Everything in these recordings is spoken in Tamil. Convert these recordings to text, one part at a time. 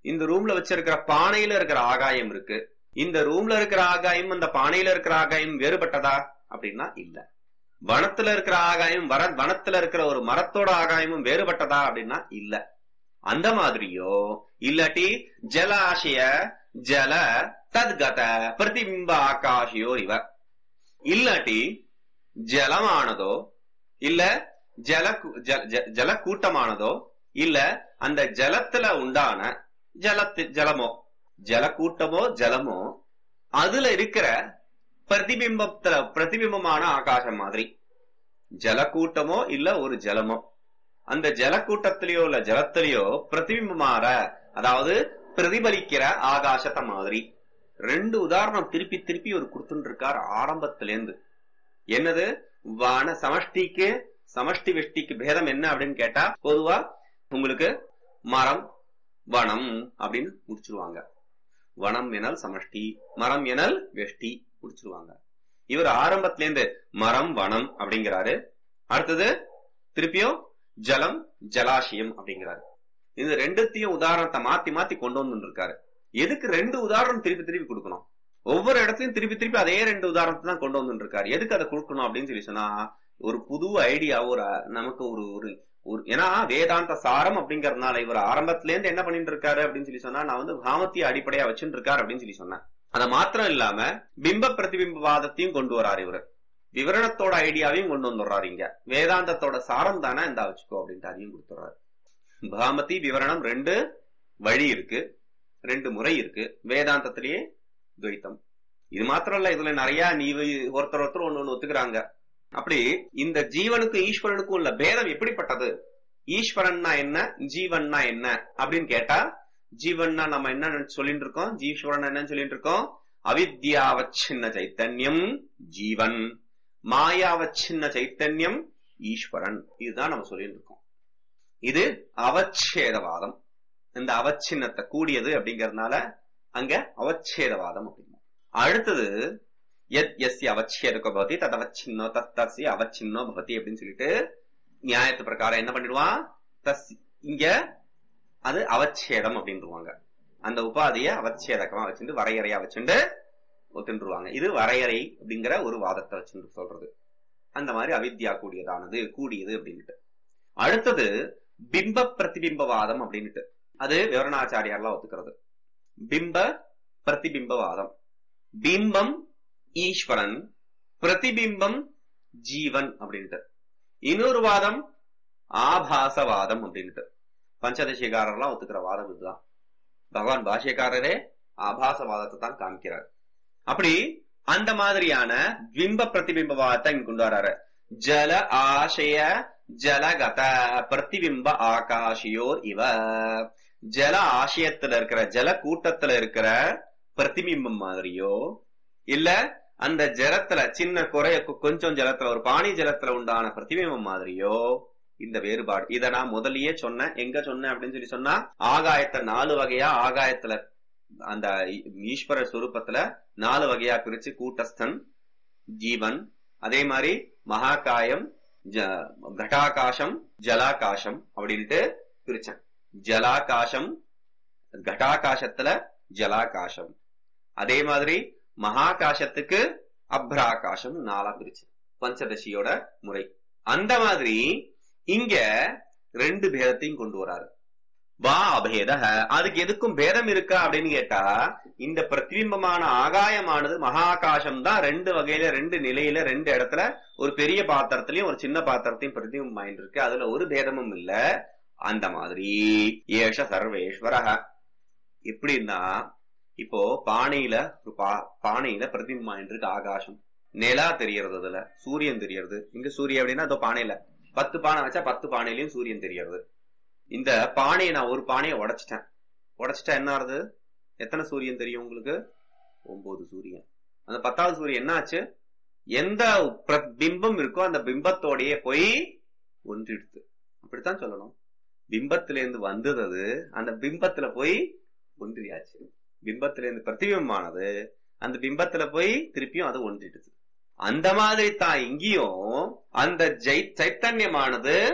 இந்த ரூம்ல வச்சிருக்கிற பானையில இருக்கிற ஆகாயம் இருக்கு இந்த ரூம்ல இருக்கிற ஆகாயம் அந்த பானையில இருக்கிற ஆகாயம் வேறுபட்டதா அப்படின்னா இல்ல வனத்துல இருக்கிற ஆகாயம் வர வனத்துல இருக்கிற ஒரு மரத்தோட ஆகாயமும் வேறுபட்டதா அப்படின்னா இல்ல அந்த மாதிரியோ இல்லாட்டி ஜலாசய ஜல தத்கத பிரதிபிம்ப ஆகாஷியோ இவ இல்லாட்டி ஜலமானதோ இல்ல ஜல ஜல கூட்டமானதோ இல்ல அந்த ஜலத்துல உண்டான ஜலத்து ஜலமோ ஜல கூட்டமோ ஜலமோ அதுல இருக்கிற பிரதிபிம்பத்துல பிரதிபிம்பமான ஆகாசம் மாதிரி ஜலக்கூட்டமோ இல்ல ஒரு ஜலமோ அந்த ஜலக்கூட்டத்திலேயோ இல்ல ஜலத்திலேயோ பிரதிபிம்பமாற அதாவது பிரதிபலிக்கிற ஆகாசத்தை மாதிரி ரெண்டு உதாரணம் திருப்பி திருப்பி ஒரு கொடுத்துட்டு இருக்கார் ஆரம்பத்திலேருந்து என்னது வன சமஷ்டிக்கு சமஷ்டி வெஷ்டிக்கு பேதம் என்ன அப்படின்னு கேட்டா பொதுவா உங்களுக்கு மரம் வனம் அப்படின்னு முடிச்சிருவாங்க வனம் எனல் சமஷ்டி மரம் எனல் வெஷ்டி முடிச்சிருவாங்க இவர் ஆரம்பத்திலேருந்து மரம் வனம் அப்படிங்கிறாரு அடுத்தது திருப்பியும் ஜலம் ஜலாசியம் அப்படிங்கிறாரு இது ரெண்டுத்தையும் உதாரணத்தை மாத்தி மாத்தி கொண்டு வந்து இருக்காரு எதுக்கு ரெண்டு உதாரணம் திருப்பி திருப்பி கொடுக்கணும் ஒவ்வொரு இடத்துலயும் திருப்பி திருப்பி அதே ரெண்டு உதாரணத்தை தான் கொண்டு வந்து இருக்காரு எதுக்கு அதை கொடுக்கணும் அப்படின்னு சொல்லி சொன்னா ஒரு புது ஐடியா ஒரு நமக்கு ஒரு ஒரு ஒரு ஏன்னா வேதாந்த சாரம் அப்படிங்கறதுனால இவர் ஆரம்பத்துல இருந்து என்ன பண்ணிட்டு இருக்காரு அப்படின்னு சொல்லி சொன்னா நான் வந்து பாமத்திய அடிப்படையா வச்சுட்டு இருக்காரு அப்படின்னு சொல்லி சொன்னேன் அதை மாத்திரம் இல்லாம பிம்ப பிரதிபிம்பவாதத்தையும் கொண்டு வராரு இவரு விவரணத்தோட ஐடியாவையும் கொண்டு வந்துடுறாரு இங்க வேதாந்தத்தோட சாரம் தானே இந்த வச்சுக்கோ அப்படின்ட்டு அதையும் கொடுத்துறாரு பாமதி விவரணம் ரெண்டு வழி இருக்கு ரெண்டு முறை இருக்கு வேதாந்தத்திலேயே துவைத்தம் இது மாத்திரம் இல்ல இதுல நிறைய நீ ஒருத்தர் ஒருத்தர் ஒண்ணு ஒண்ணு ஒத்துக்கிறாங்க அப்படி இந்த ஜீவனுக்கும் ஈஸ்வரனுக்கும் உள்ள பேதம் எப்படிப்பட்டது ஈஸ்வரன்னா என்ன ஜீவன்னா என்ன அப்படின்னு கேட்டா ஜீவன்னா நம்ம என்ன சொல்லிட்டு இருக்கோம் ஜீஸ்வரன் என்னன்னு சொல்லிட்டு இருக்கோம் அவித்யாவச்சின்ன சைத்தன்யம் ஜீவன் மாயாவச்சின்ன சைத்தன்யம் ஈஸ்வரன் இதுதான் நம்ம சொல்லிட்டு இருக்கோம் இது அவச்சேதவாதம் இந்த அவச்சின்னத்தை கூடியது அப்படிங்கறதுனால அங்க அவச்சேதவாதம் அப்படிங்க அடுத்தது எத் எஸ்ய அவச்சேதகோ பவதி தத் அவச்சின்னோ தத் தஸ்ய அவச்சின்னோ பவதி அப்படின்னு சொல்லிட்டு நியாயத்து பிரகாரம் என்ன பண்ணிடுவான் தஸ் இங்க அது அவச்சேதம் அப்படின்ருவாங்க அந்த உபாதிய அவச்சேதகமா வச்சுட்டு வரையறையா வச்சுட்டு ஒத்துருவாங்க இது வரையறை அப்படிங்கிற ஒரு வாதத்தை வச்சுட்டு சொல்றது அந்த மாதிரி அவித்யா கூடியதானது கூடியது அப்படின்ட்டு அடுத்தது பிம்ப பிரதிபிம்பவாதம் அப்படின்ட்டு அது விவரணாச்சாரியார்லாம் ஒத்துக்கிறது பிம்ப பிரதிபிம்பவாதம் பிம்பம் ஈஸ்வரன் பிரதிபிம்பம் ஜீவன் அப்படின்ட்டு இன்னொரு வாதம் ஆபாசவாதம் அப்படின்ட்டு பஞ்சதசிகாரர்லாம் ஒத்துக்கிற வாதம் இதுதான் பகவான் பாஷ்யக்காரரே ஆபாசவாதத்தை தான் காமிக்கிறார் அப்படி அந்த மாதிரியான பிம்ப பிரதிபிம்பவாதத்தை இங்க கொண்டு வராரு ஜல ஆசய ஜலகத பிரதிபிம்ப ஆகாஷியோர் இவ ஜல ஆசயத்துல இருக்கிற ஜல கூட்டத்துல இருக்கிற பிரதிபிம்பம் மாதிரியோ இல்ல அந்த ஜலத்துல சின்ன குறைய கொஞ்சம் ஜலத்துல ஒரு பானி ஜலத்துல உண்டான பிரதிபிம்பம் மாதிரியோ இந்த வேறுபாடு இத நான் முதல்லயே சொன்னேன் எங்க சொன்னேன் அப்படின்னு சொல்லி சொன்னா ஆகாயத்தை நாலு வகையா ஆகாயத்துல அந்த ஈஸ்வர சுரூபத்துல நாலு வகையா பிரிச்சு கூட்டஸ்தன் ஜீவன் அதே மாதிரி மகாகாயம் கட்டாகாசம் ஜலாகாசம் அப்படின்ட்டு பிரிச்சேன் ஜலாகாசம் கட்டாகாசத்துல ஜலாகாசம் அதே மாதிரி மகாகாசத்துக்கு அப்ராகாசம் நாலா பிரிச்சு பஞ்சதசியோட முறை அந்த மாதிரி இங்க ரெண்டு பேதத்தையும் கொண்டு வராரு வா அபேத அதுக்கு எதுக்கும் பேதம் இருக்கா அப்படின்னு கேட்டா இந்த பிரதிபிம்பமான ஆகாயமானது மகாகாசம் தான் ரெண்டு வகையில ரெண்டு நிலையில ரெண்டு இடத்துல ஒரு பெரிய பாத்திரத்திலையும் ஒரு சின்ன பாத்திரத்தையும் பிரதிபிம்பம் ஆயிட்டு இருக்கு அதுல ஒரு பேதமும் இல்ல அந்த மாதிரி ஏஷ சர்வேஸ்வரக எப்படின்னா இப்போ பானையில ஒரு பா பானையில பிரதிபிம்பம் ஆயிட்டு இருக்கு ஆகாசம் நிலா தெரியறது அதுல சூரியன் தெரியறது இங்க சூரியன் அப்படின்னா அதோ பானையில பத்து பானை வச்சா பத்து பானையிலயும் சூரியன் தெரியறது இந்த பானையை நான் ஒரு பானையை உடைச்சிட்டேன் உடைச்சிட்டா என்ன ஆறுது எத்தனை சூரியன் தெரியும் உங்களுக்கு ஒன்பது சூரியன் அந்த பத்தாவது சூரியன் என்ன ஆச்சு எந்த பிம்பம் இருக்கோ அந்த பிம்பத்தோடயே போய் ஒன்றிடுது அப்படித்தான் சொல்லணும் பிம்பத்திலேருந்து வந்தது அது அந்த பிம்பத்துல போய் ஒன்றியாச்சு பிம்பத்திலேருந்து பிரதிபிம்பமானது அந்த பிம்பத்துல போய் திருப்பியும் அது ஒன்றிடுது அந்த மாதிரி தான் இங்கேயும் அந்த ஜெய் சைத்தன்யமானது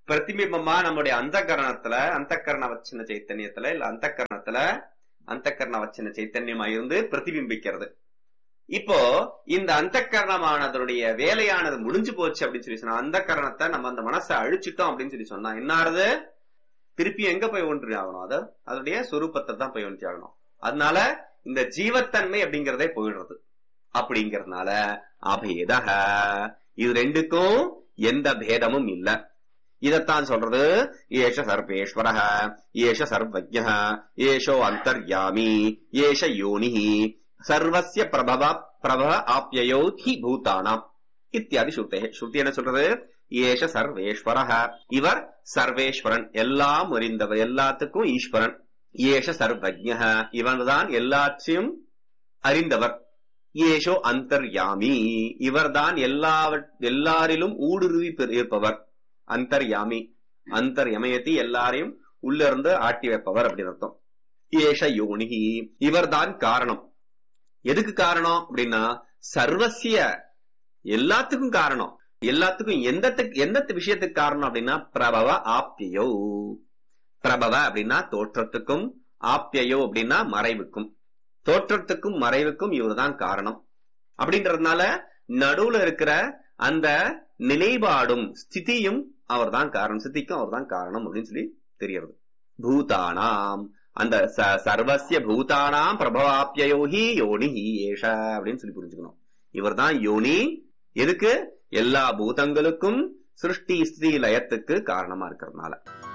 பிரதிபிம்பமா நம்முடைய அந்த கரணத்துல அந்த கரண வச்சின சைத்தன்யத்துல இல்ல அந்த கரணத்துல அந்த கரண வச்சின சைத்தன்யமா இருந்து பிரதிபிம்பிக்கிறது இப்போ இந்த அந்த கரணமானதனுடைய வேலையானது முடிஞ்சு போச்சு அப்படின்னு சொல்லி சொன்னா அந்த கரணத்தை நம்ம அந்த மனசை அழிச்சிட்டோம் அப்படின்னு சொல்லி சொன்னா என்ன ஆறுது திருப்பி எங்க போய் ஒன்று ஆகணும் அது அதனுடைய சொரூபத்தை தான் போய் ஒன்று ஆகணும் அதனால இந்த ஜீவத்தன்மை அப்படிங்கறதே போயிடுறது அப்படிங்கறதுனால அபேதக இது ரெண்டுக்கும் எந்த பேதமும் இல்ல இதத்தான் சொல்றது ஏஷ சர்வேஸ்வர ஏஷ சர்வஜ ஏஷோ அந்தர்யாமி ஏஷ யோனி சர்வசிய பிரபவ பிரபவ ஆப்யயோ ஹி பூதானாம் இத்தியாதி ஸ்ருதே ஸ்ருதி என்ன சொல்றது ஏஷ சர்வேஸ்வர இவர் சர்வேஸ்வரன் எல்லாம் அறிந்தவர் எல்லாத்துக்கும் ஈஸ்வரன் ஏஷ சர்வஜ இவன்தான் எல்லாத்தையும் அறிந்தவர் ஏஷோ அந்தர்யாமி இவர்தான் எல்லா எல்லாரிலும் ஊடுருவி இருப்பவர் அந்தர்யாமி அந்தர்யமயத்தி எல்லாரையும் உள்ள இருந்து ஆட்டி வைப்பவர் அப்படின்னு அர்த்தம் ஏஷ யோனிகி இவர்தான் காரணம் எதுக்கு காரணம் அப்படின்னா சர்வசிய எல்லாத்துக்கும் காரணம் எல்லாத்துக்கும் எந்த எந்த விஷயத்துக்கு காரணம் அப்படின்னா பிரபவ ஆப்தியோ பிரபவ அப்படின்னா தோற்றத்துக்கும் ஆப்தியோ அப்படின்னா மறைவுக்கும் தோற்றத்துக்கும் மறைவுக்கும் இவர்தான் காரணம் அப்படின்றதுனால நடுவுல இருக்கிற அந்த நிலைப்பாடும் ஸ்திதியும் அவர்தான் காரணம் ஸ்திதிக்கும் அவர்தான் காரணம் அப்படின்னு சொல்லி தெரியறது பூதானாம் அந்த சர்வசிய பூதானாம் பிரபவாப்பியோஹி யோனி ஏஷ அப்படின்னு சொல்லி புரிஞ்சுக்கணும் இவர்தான் யோனி எதுக்கு எல்லா பூதங்களுக்கும் சிருஷ்டி ஸ்திதி லயத்துக்கு காரணமா இருக்கிறதுனால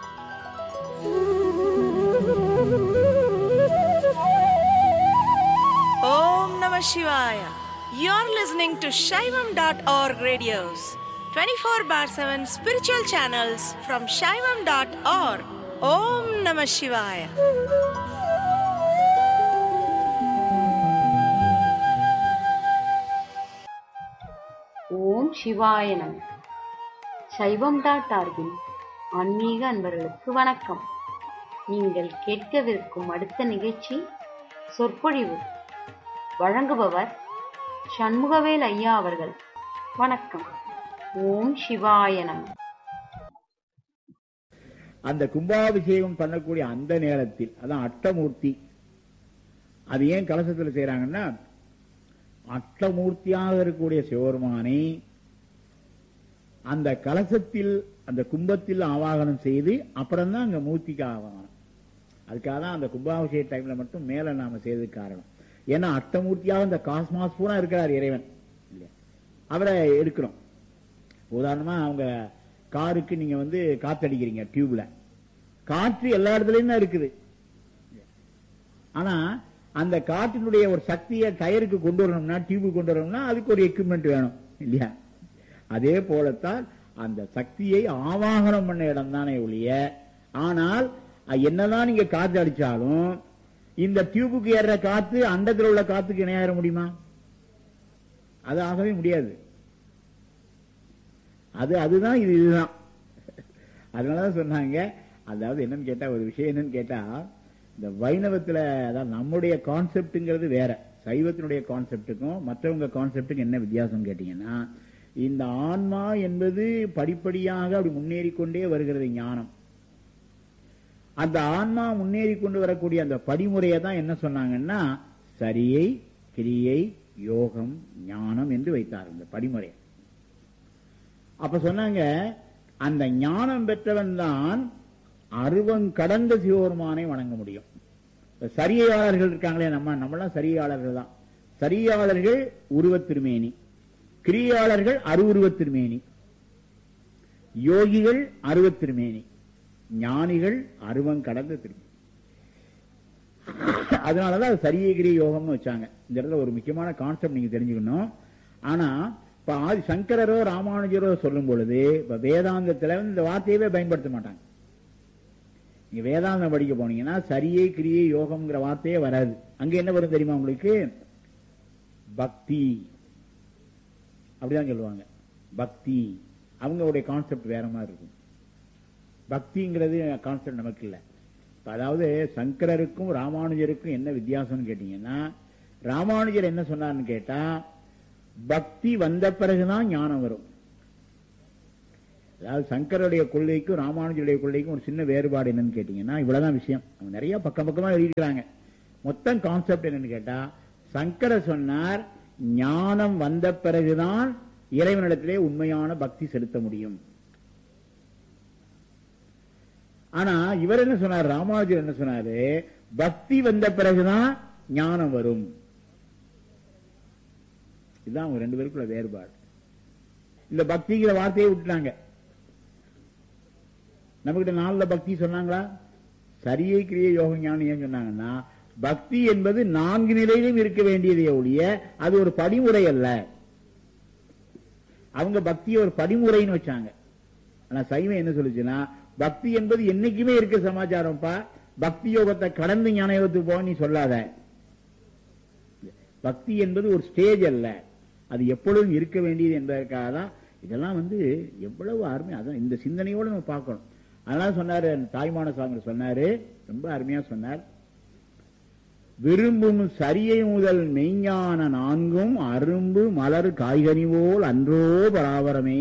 Om Namah Shivaya. You're listening to Shaivam.org radios, 24 bar 7 spiritual channels from Shaivam.org. Om Namah Shivaya. ஓம் சிவாய நம சைவம் டாட் ஆர்கின் ஆன்மீக அன்பர்களுக்கு வணக்கம் நீங்கள் கேட்கவிருக்கும் அடுத்த நிகழ்ச்சி சொற்பொழிவு வழங்குபவர் சண்முகவேல் ஐயா அவர்கள் வணக்கம் ஓம் சிவாய நம அந்த கும்பாபிஷேகம் பண்ணக்கூடிய அந்த நேரத்தில் அதான் அட்டமூர்த்தி அது ஏன் கலசத்தில் செய்யறாங்கன்னா அட்டமூர்த்தியாக இருக்கக்கூடிய சிவபெருமானை அந்த கலசத்தில் அந்த கும்பத்தில் ஆவாகனம் செய்து அப்புறம் தான் அங்க மூர்த்திக்கு ஆவாகனம் அதுக்காக தான் அந்த கும்பாபிஷேக டைம்ல மட்டும் மேல நாம செய்ததுக்கு காரணம் ஏன்னா அட்டமூர்த்தியாக இந்த காஸ்மாஸ் பூரா இருக்கிறார் இறைவன் இல்லையா அவரை எடுக்கிறோம் உதாரணமா அவங்க காருக்கு நீங்க வந்து காத்தடிக்கிறீங்க டியூப்ல காற்று எல்லா இடத்துலயும் தான் இருக்குது ஆனா அந்த காற்றினுடைய ஒரு சக்தியை டயருக்கு கொண்டு வரணும்னா டியூபுக்கு கொண்டு வரணும்னா அதுக்கு ஒரு எக்யூப்மெண்ட் வேணும் இல்லையா அதே போலத்தான் அந்த சக்தியை ஆவாகனம் பண்ண இடம் தானே ஒழிய ஆனால் என்னதான் நீங்க காத்து அடிச்சாலும் இந்த டியூபுக்கு ஏற காத்து அண்டத்தில் உள்ள காத்துக்கு இணையாற முடியுமா அது ஆகவே முடியாது அது அதுதான் இது இதுதான் அதனாலதான் சொன்னாங்க அதாவது என்னன்னு கேட்டா ஒரு விஷயம் என்னன்னு கேட்டா இந்த வைணவத்துல அதாவது நம்முடைய கான்செப்ட்ங்கிறது வேற சைவத்தினுடைய கான்செப்டுக்கும் மற்றவங்க கான்செப்டுக்கும் என்ன வித்தியாசம் கேட்டீங்கன்னா இந்த ஆன்மா என்பது படிப்படியாக அப்படி முன்னேறி கொண்டே வருகிறது ஞானம் அந்த ஆன்மா முன்னேறி கொண்டு வரக்கூடிய அந்த படிமுறையை தான் என்ன சொன்னாங்கன்னா சரியை கிரியை யோகம் ஞானம் என்று வைத்தார் இந்த படிமுறையை அப்ப சொன்னாங்க அந்த ஞானம் பெற்றவன் தான் அருவம் கடந்த சிவபெருமானை வணங்க முடியும் சரியாளர்கள் இருக்காங்களே நம்ம நம்மளாம் சரியாளர்கள் தான் சரியாளர்கள் உருவத் திருமேனி கிரியாளர்கள் அருவுருவத் திருமேனி யோகிகள் அருவத் திருமேனி ஞானிகள் அருவம் கடந்த திருமேனி அதனாலதான் அது சரியகிரி யோகம்னு வச்சாங்க இந்த இடத்துல ஒரு முக்கியமான கான்செப்ட் நீங்க தெரிஞ்சுக்கணும் ஆனா இப்ப ஆதி சங்கரரோ ராமானுஜரோ சொல்லும் பொழுது இப்ப வேதாந்தத்துல வந்து இந்த வார்த்தையவே பயன்படுத்த மாட்டாங்க நீங்க வேதாந்தம் படிக்க போனீங்கன்னா சரியை கிரியை யோகம்ங்கிற வார்த்தையே வராது அங்க என்ன வரும் தெரியுமா உங்களுக்கு பக்தி அப்படிதான் சொல்லுவாங்க பக்தி அவங்களுடைய கான்செப்ட் வேற மாதிரி இருக்கும் பக்திங்கிறது கான்செப்ட் நமக்கு இல்லை அதாவது சங்கரருக்கும் ராமானுஜருக்கும் என்ன வித்தியாசம்னு கேட்டீங்கன்னா ராமானுஜர் என்ன சொன்னார்னு கேட்டா பக்தி வந்த பிறகுதான் ஞானம் வரும் அதாவது சங்கருடைய கொள்கைக்கும் ராமானுஜருடைய கொள்கைக்கும் ஒரு சின்ன வேறுபாடு என்னன்னு கேட்டீங்கன்னா இவ்வளவுதான் விஷயம் அவங்க நிறைய பக்கம் பக்கமா எழுதிக்கிறாங்க மொத்தம் கான்செப்ட் என்னன்னு கேட்டா சங்கரர் சொன்னார் ஞானம் வந்த பிறகுதான் இறைவனிடத்திலே உண்மையான பக்தி செலுத்த முடியும் ஆனா இவர் என்ன சொன்னார் ராமானுஜர் என்ன சொன்னாரு பக்தி வந்த பிறகுதான் ஞானம் வரும் இதுதான் அவங்க ரெண்டு பேருக்குள்ள வேறுபாடு இந்த பக்திங்கிற வார்த்தையை விட்டுட்டாங்க நம்மகிட்ட நாலுல பக்தி சொன்னாங்களா சரியை கிரிய யோக ஞானம் ஏன் சொன்னாங்கன்னா பக்தி என்பது நான்கு நிலையிலும் இருக்க வேண்டியதே ஒழிய அது ஒரு படிமுறை அல்ல அவங்க பக்தியை ஒரு படிமுறைன்னு வச்சாங்க ஆனா சைவம் என்ன சொல்லுச்சுன்னா பக்தி என்பது என்னைக்குமே இருக்க சமாச்சாரம்ப்பா பக்தி யோகத்தை கடந்து ஞான யோகத்துக்கு போக நீ சொல்லாத பக்தி என்பது ஒரு ஸ்டேஜ் அல்ல அது எப்பொழுதும் இருக்க வேண்டியது என்பதற்காக தான் இதெல்லாம் வந்து எவ்வளவு அருமை அதான் இந்த சிந்தனையோட நம்ம பார்க்கணும் அதனால சொன்னாரு தாய்மான சாமி சொன்னாரு ரொம்ப அருமையா சொன்னார் விரும்பும் சரியை முதல் மெய்ஞான நான்கும் அரும்பு மலர் காய்கனி போல் அன்றோ பராபரமே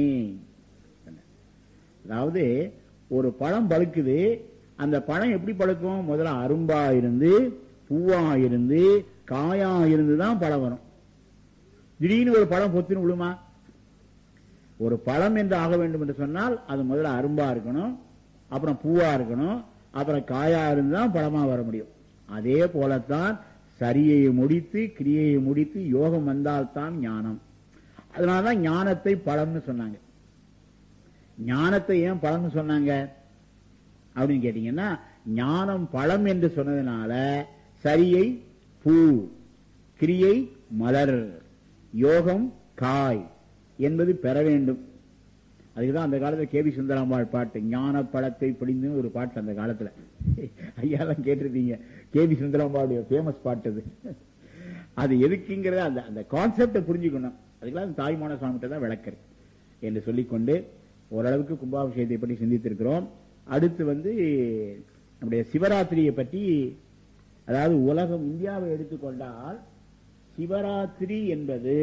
அதாவது ஒரு பழம் பழுக்குது அந்த பழம் எப்படி பழுக்கும் முதல்ல அரும்பா இருந்து பூவா இருந்து காயா இருந்து தான் பழம் வரும் திடீர்னு ஒரு பழம் பொத்துன்னு விழுமா ஒரு பழம் என்று ஆக வேண்டும் என்று சொன்னால் அது முதல்ல அரும்பா இருக்கணும் அப்புறம் பூவா இருக்கணும் அப்புறம் காயா இருந்து தான் பழமா வர முடியும் அதே போலத்தான் சரியை முடித்து கிரியையை முடித்து யோகம் வந்தால்தான் ஞானம் அதனாலதான் ஞானத்தை பழம்னு சொன்னாங்க ஞானத்தை ஏன் பழம்னு சொன்னாங்க அப்படின்னு கேட்டீங்கன்னா ஞானம் பழம் என்று சொன்னதுனால சரியை பூ கிரியை மலர் யோகம் காய் என்பது பெற வேண்டும் அதுக்குதான் அந்த காலத்துல கேபி சுந்தராம்பாள் பாட்டு ஞான பழத்தை பிடிந்து ஒரு பாட்டு அந்த காலத்துல ஐயா தான் கேட்டிருப்பீங்க கேபி சுந்தராம்பாளுடைய ஃபேமஸ் பாட்டு அது அது எதுக்குங்கிறத அந்த அந்த கான்செப்டை புரிஞ்சுக்கணும் அதுக்கெல்லாம் அந்த தாய்மான சுவாமிகிட்ட தான் விளக்குறது என்று சொல்லிக்கொண்டு ஓரளவுக்கு கும்பாபிஷேகத்தை பற்றி சிந்தித்திருக்கிறோம் அடுத்து வந்து நம்முடைய சிவராத்திரியை பற்றி அதாவது உலகம் இந்தியாவை எடுத்துக்கொண்டால் சிவராத்திரி என்பது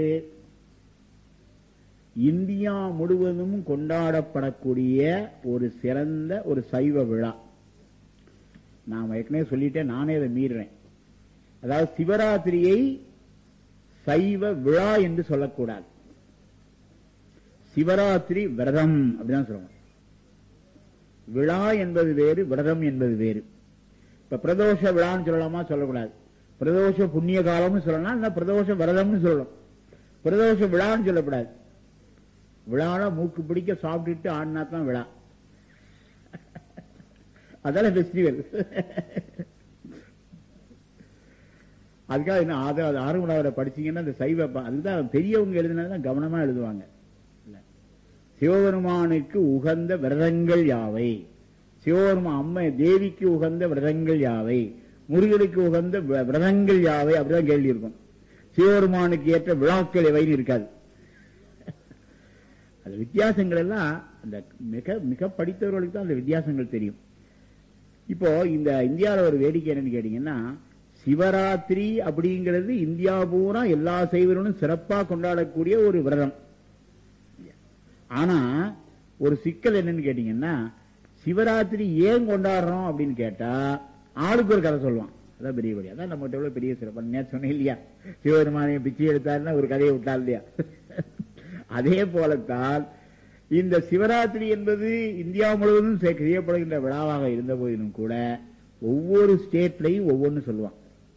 இந்தியா முழுவதும் கொண்டாடப்படக்கூடிய ஒரு சிறந்த ஒரு சைவ விழா நான் ஏற்கனவே சொல்லிட்டேன் நானே அதை மீறுறேன் அதாவது சிவராத்திரியை சைவ விழா என்று சொல்லக்கூடாது சிவராத்திரி விரதம் அப்படிதான் சொல்லணும் விழா என்பது வேறு விரதம் என்பது வேறு இப்ப பிரதோஷ விழான்னு சொல்லலாமா சொல்லக்கூடாது பிரதோஷ புண்ணிய காலம்னு சொல்லலாம் இல்ல பிரதோஷ விரதம்னு சொல்லணும் பிரதோஷ விழான்னு சொல்லக்கூடாது விழானா மூக்கு பிடிக்க சாப்பிட்டுட்டு ஆடினா தான் விழா அதான ஃபெஸ்டிவல் அதுக்காக என்ன அது அது ஆறுமலாவரை படிச்சீங்கன்னா அந்த சைவ ப- அதுதான் பெரியவங்க எழுதினதான் கவனமா எழுதுவாங்க இல்ல. சிவபெருமானுக்கு உகந்த விரதங்கள் யாவை சிவபெருமா அம்மை தேவிக்கு உகந்த விரதங்கள் யாவை முருகனுக்கு உகந்த வி- விரதங்கள் யாவை அப்படிதான் கேள்வி இருக்கும் சிவபெருமானுக்கு ஏற்ற விழாக்கள் எவைன்னு இருக்காது அந்த வித்தியாசங்கள் எல்லாம் அந்த மிக மிக படித்தவர்களுக்கு தான் அந்த வித்தியாசங்கள் தெரியும் இப்போ இந்த இந்தியாவில் ஒரு வேடிக்கை என்னன்னு கேட்டீங்கன்னா சிவராத்திரி அப்படிங்கிறது இந்தியா பூரா எல்லா சைவர்களும் சிறப்பா கொண்டாடக்கூடிய ஒரு விரதம் ஆனா ஒரு சிக்கல் என்னன்னு கேட்டீங்கன்னா சிவராத்திரி ஏன் கொண்டாடுறோம் அப்படின்னு கேட்டா ஆளுக்கு ஒரு கதை சொல்லுவான் அதான் பெரிய வழி அதான் நம்ம எவ்வளவு பெரிய சிறப்பு நேற்று சொன்னேன் இல்லையா சிவபெருமானையும் பிச்சை எடுத்தாருன்னா ஒரு கதையை விட்டா இல்லையா அதே போலத்தான் இந்த சிவராத்திரி என்பது இந்தியா முழுவதும் செ- செய்யப்படுகின்ற விழாவாக இருந்த போதிலும் கூட ஒவ்வொரு ஸ்டேட்லையும் ஒவ்வொன்னு சொல்லுவான்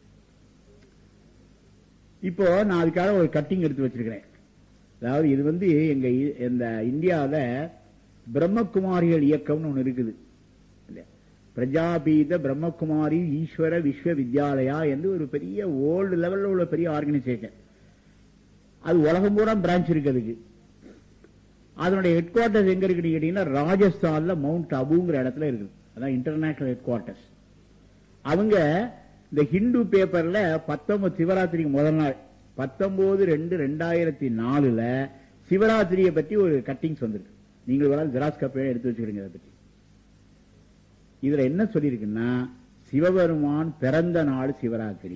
இப்போ நான் அதுக்காக ஒரு கட்டிங் எடுத்து வச்சிருக்கிறேன் அதாவது இது வந்து எங்க இ- இந்த இந்தியாவில பிரம்மகுமாரிகள் இயக்கம்னு ஒண்ணு இருக்குது இல்லையா? பிரஜாபீத பிரம்மகுமாரி ஈஸ்வர விஸ்வ வித்யாலயா என்று ஒரு பெரிய ஓல்டு லெவல்ல உள்ள பெரிய ஆர்கனைசேஷன் அது உலகம் பூரா பிரான்ச் இருக்கு அதுக்கு அதனுடைய ஹெட் குவார்டர்ஸ் எங்க இருக்குன்னு கேட்டீங்கன்னா ராஜஸ்தான்ல மவுண்ட் அபுங்கிற இடத்துல இருக்குது அதான் இன்டர்நேஷனல் ஹெட் குவார்டர்ஸ் அவங்க இந்த ஹிந்து பேப்பர்ல பத்தொன்பது சிவராத்திரிக்கு முதல் நாள் பத்தொன்பது ரெண்டு ரெண்டாயிரத்தி நாலுல சிவராத்திரியை பற்றி ஒரு கட்டிங்ஸ் வந்திருக்கு நீங்கள் வேணாலும் ஜெராக்ஸ் கப்பையை எடுத்து வச்சுக்கிறீங்க அதை பற்றி இதுல என்ன சொல்லியிருக்குன்னா சிவபெருமான் பிறந்த நாள் சிவராத்திரி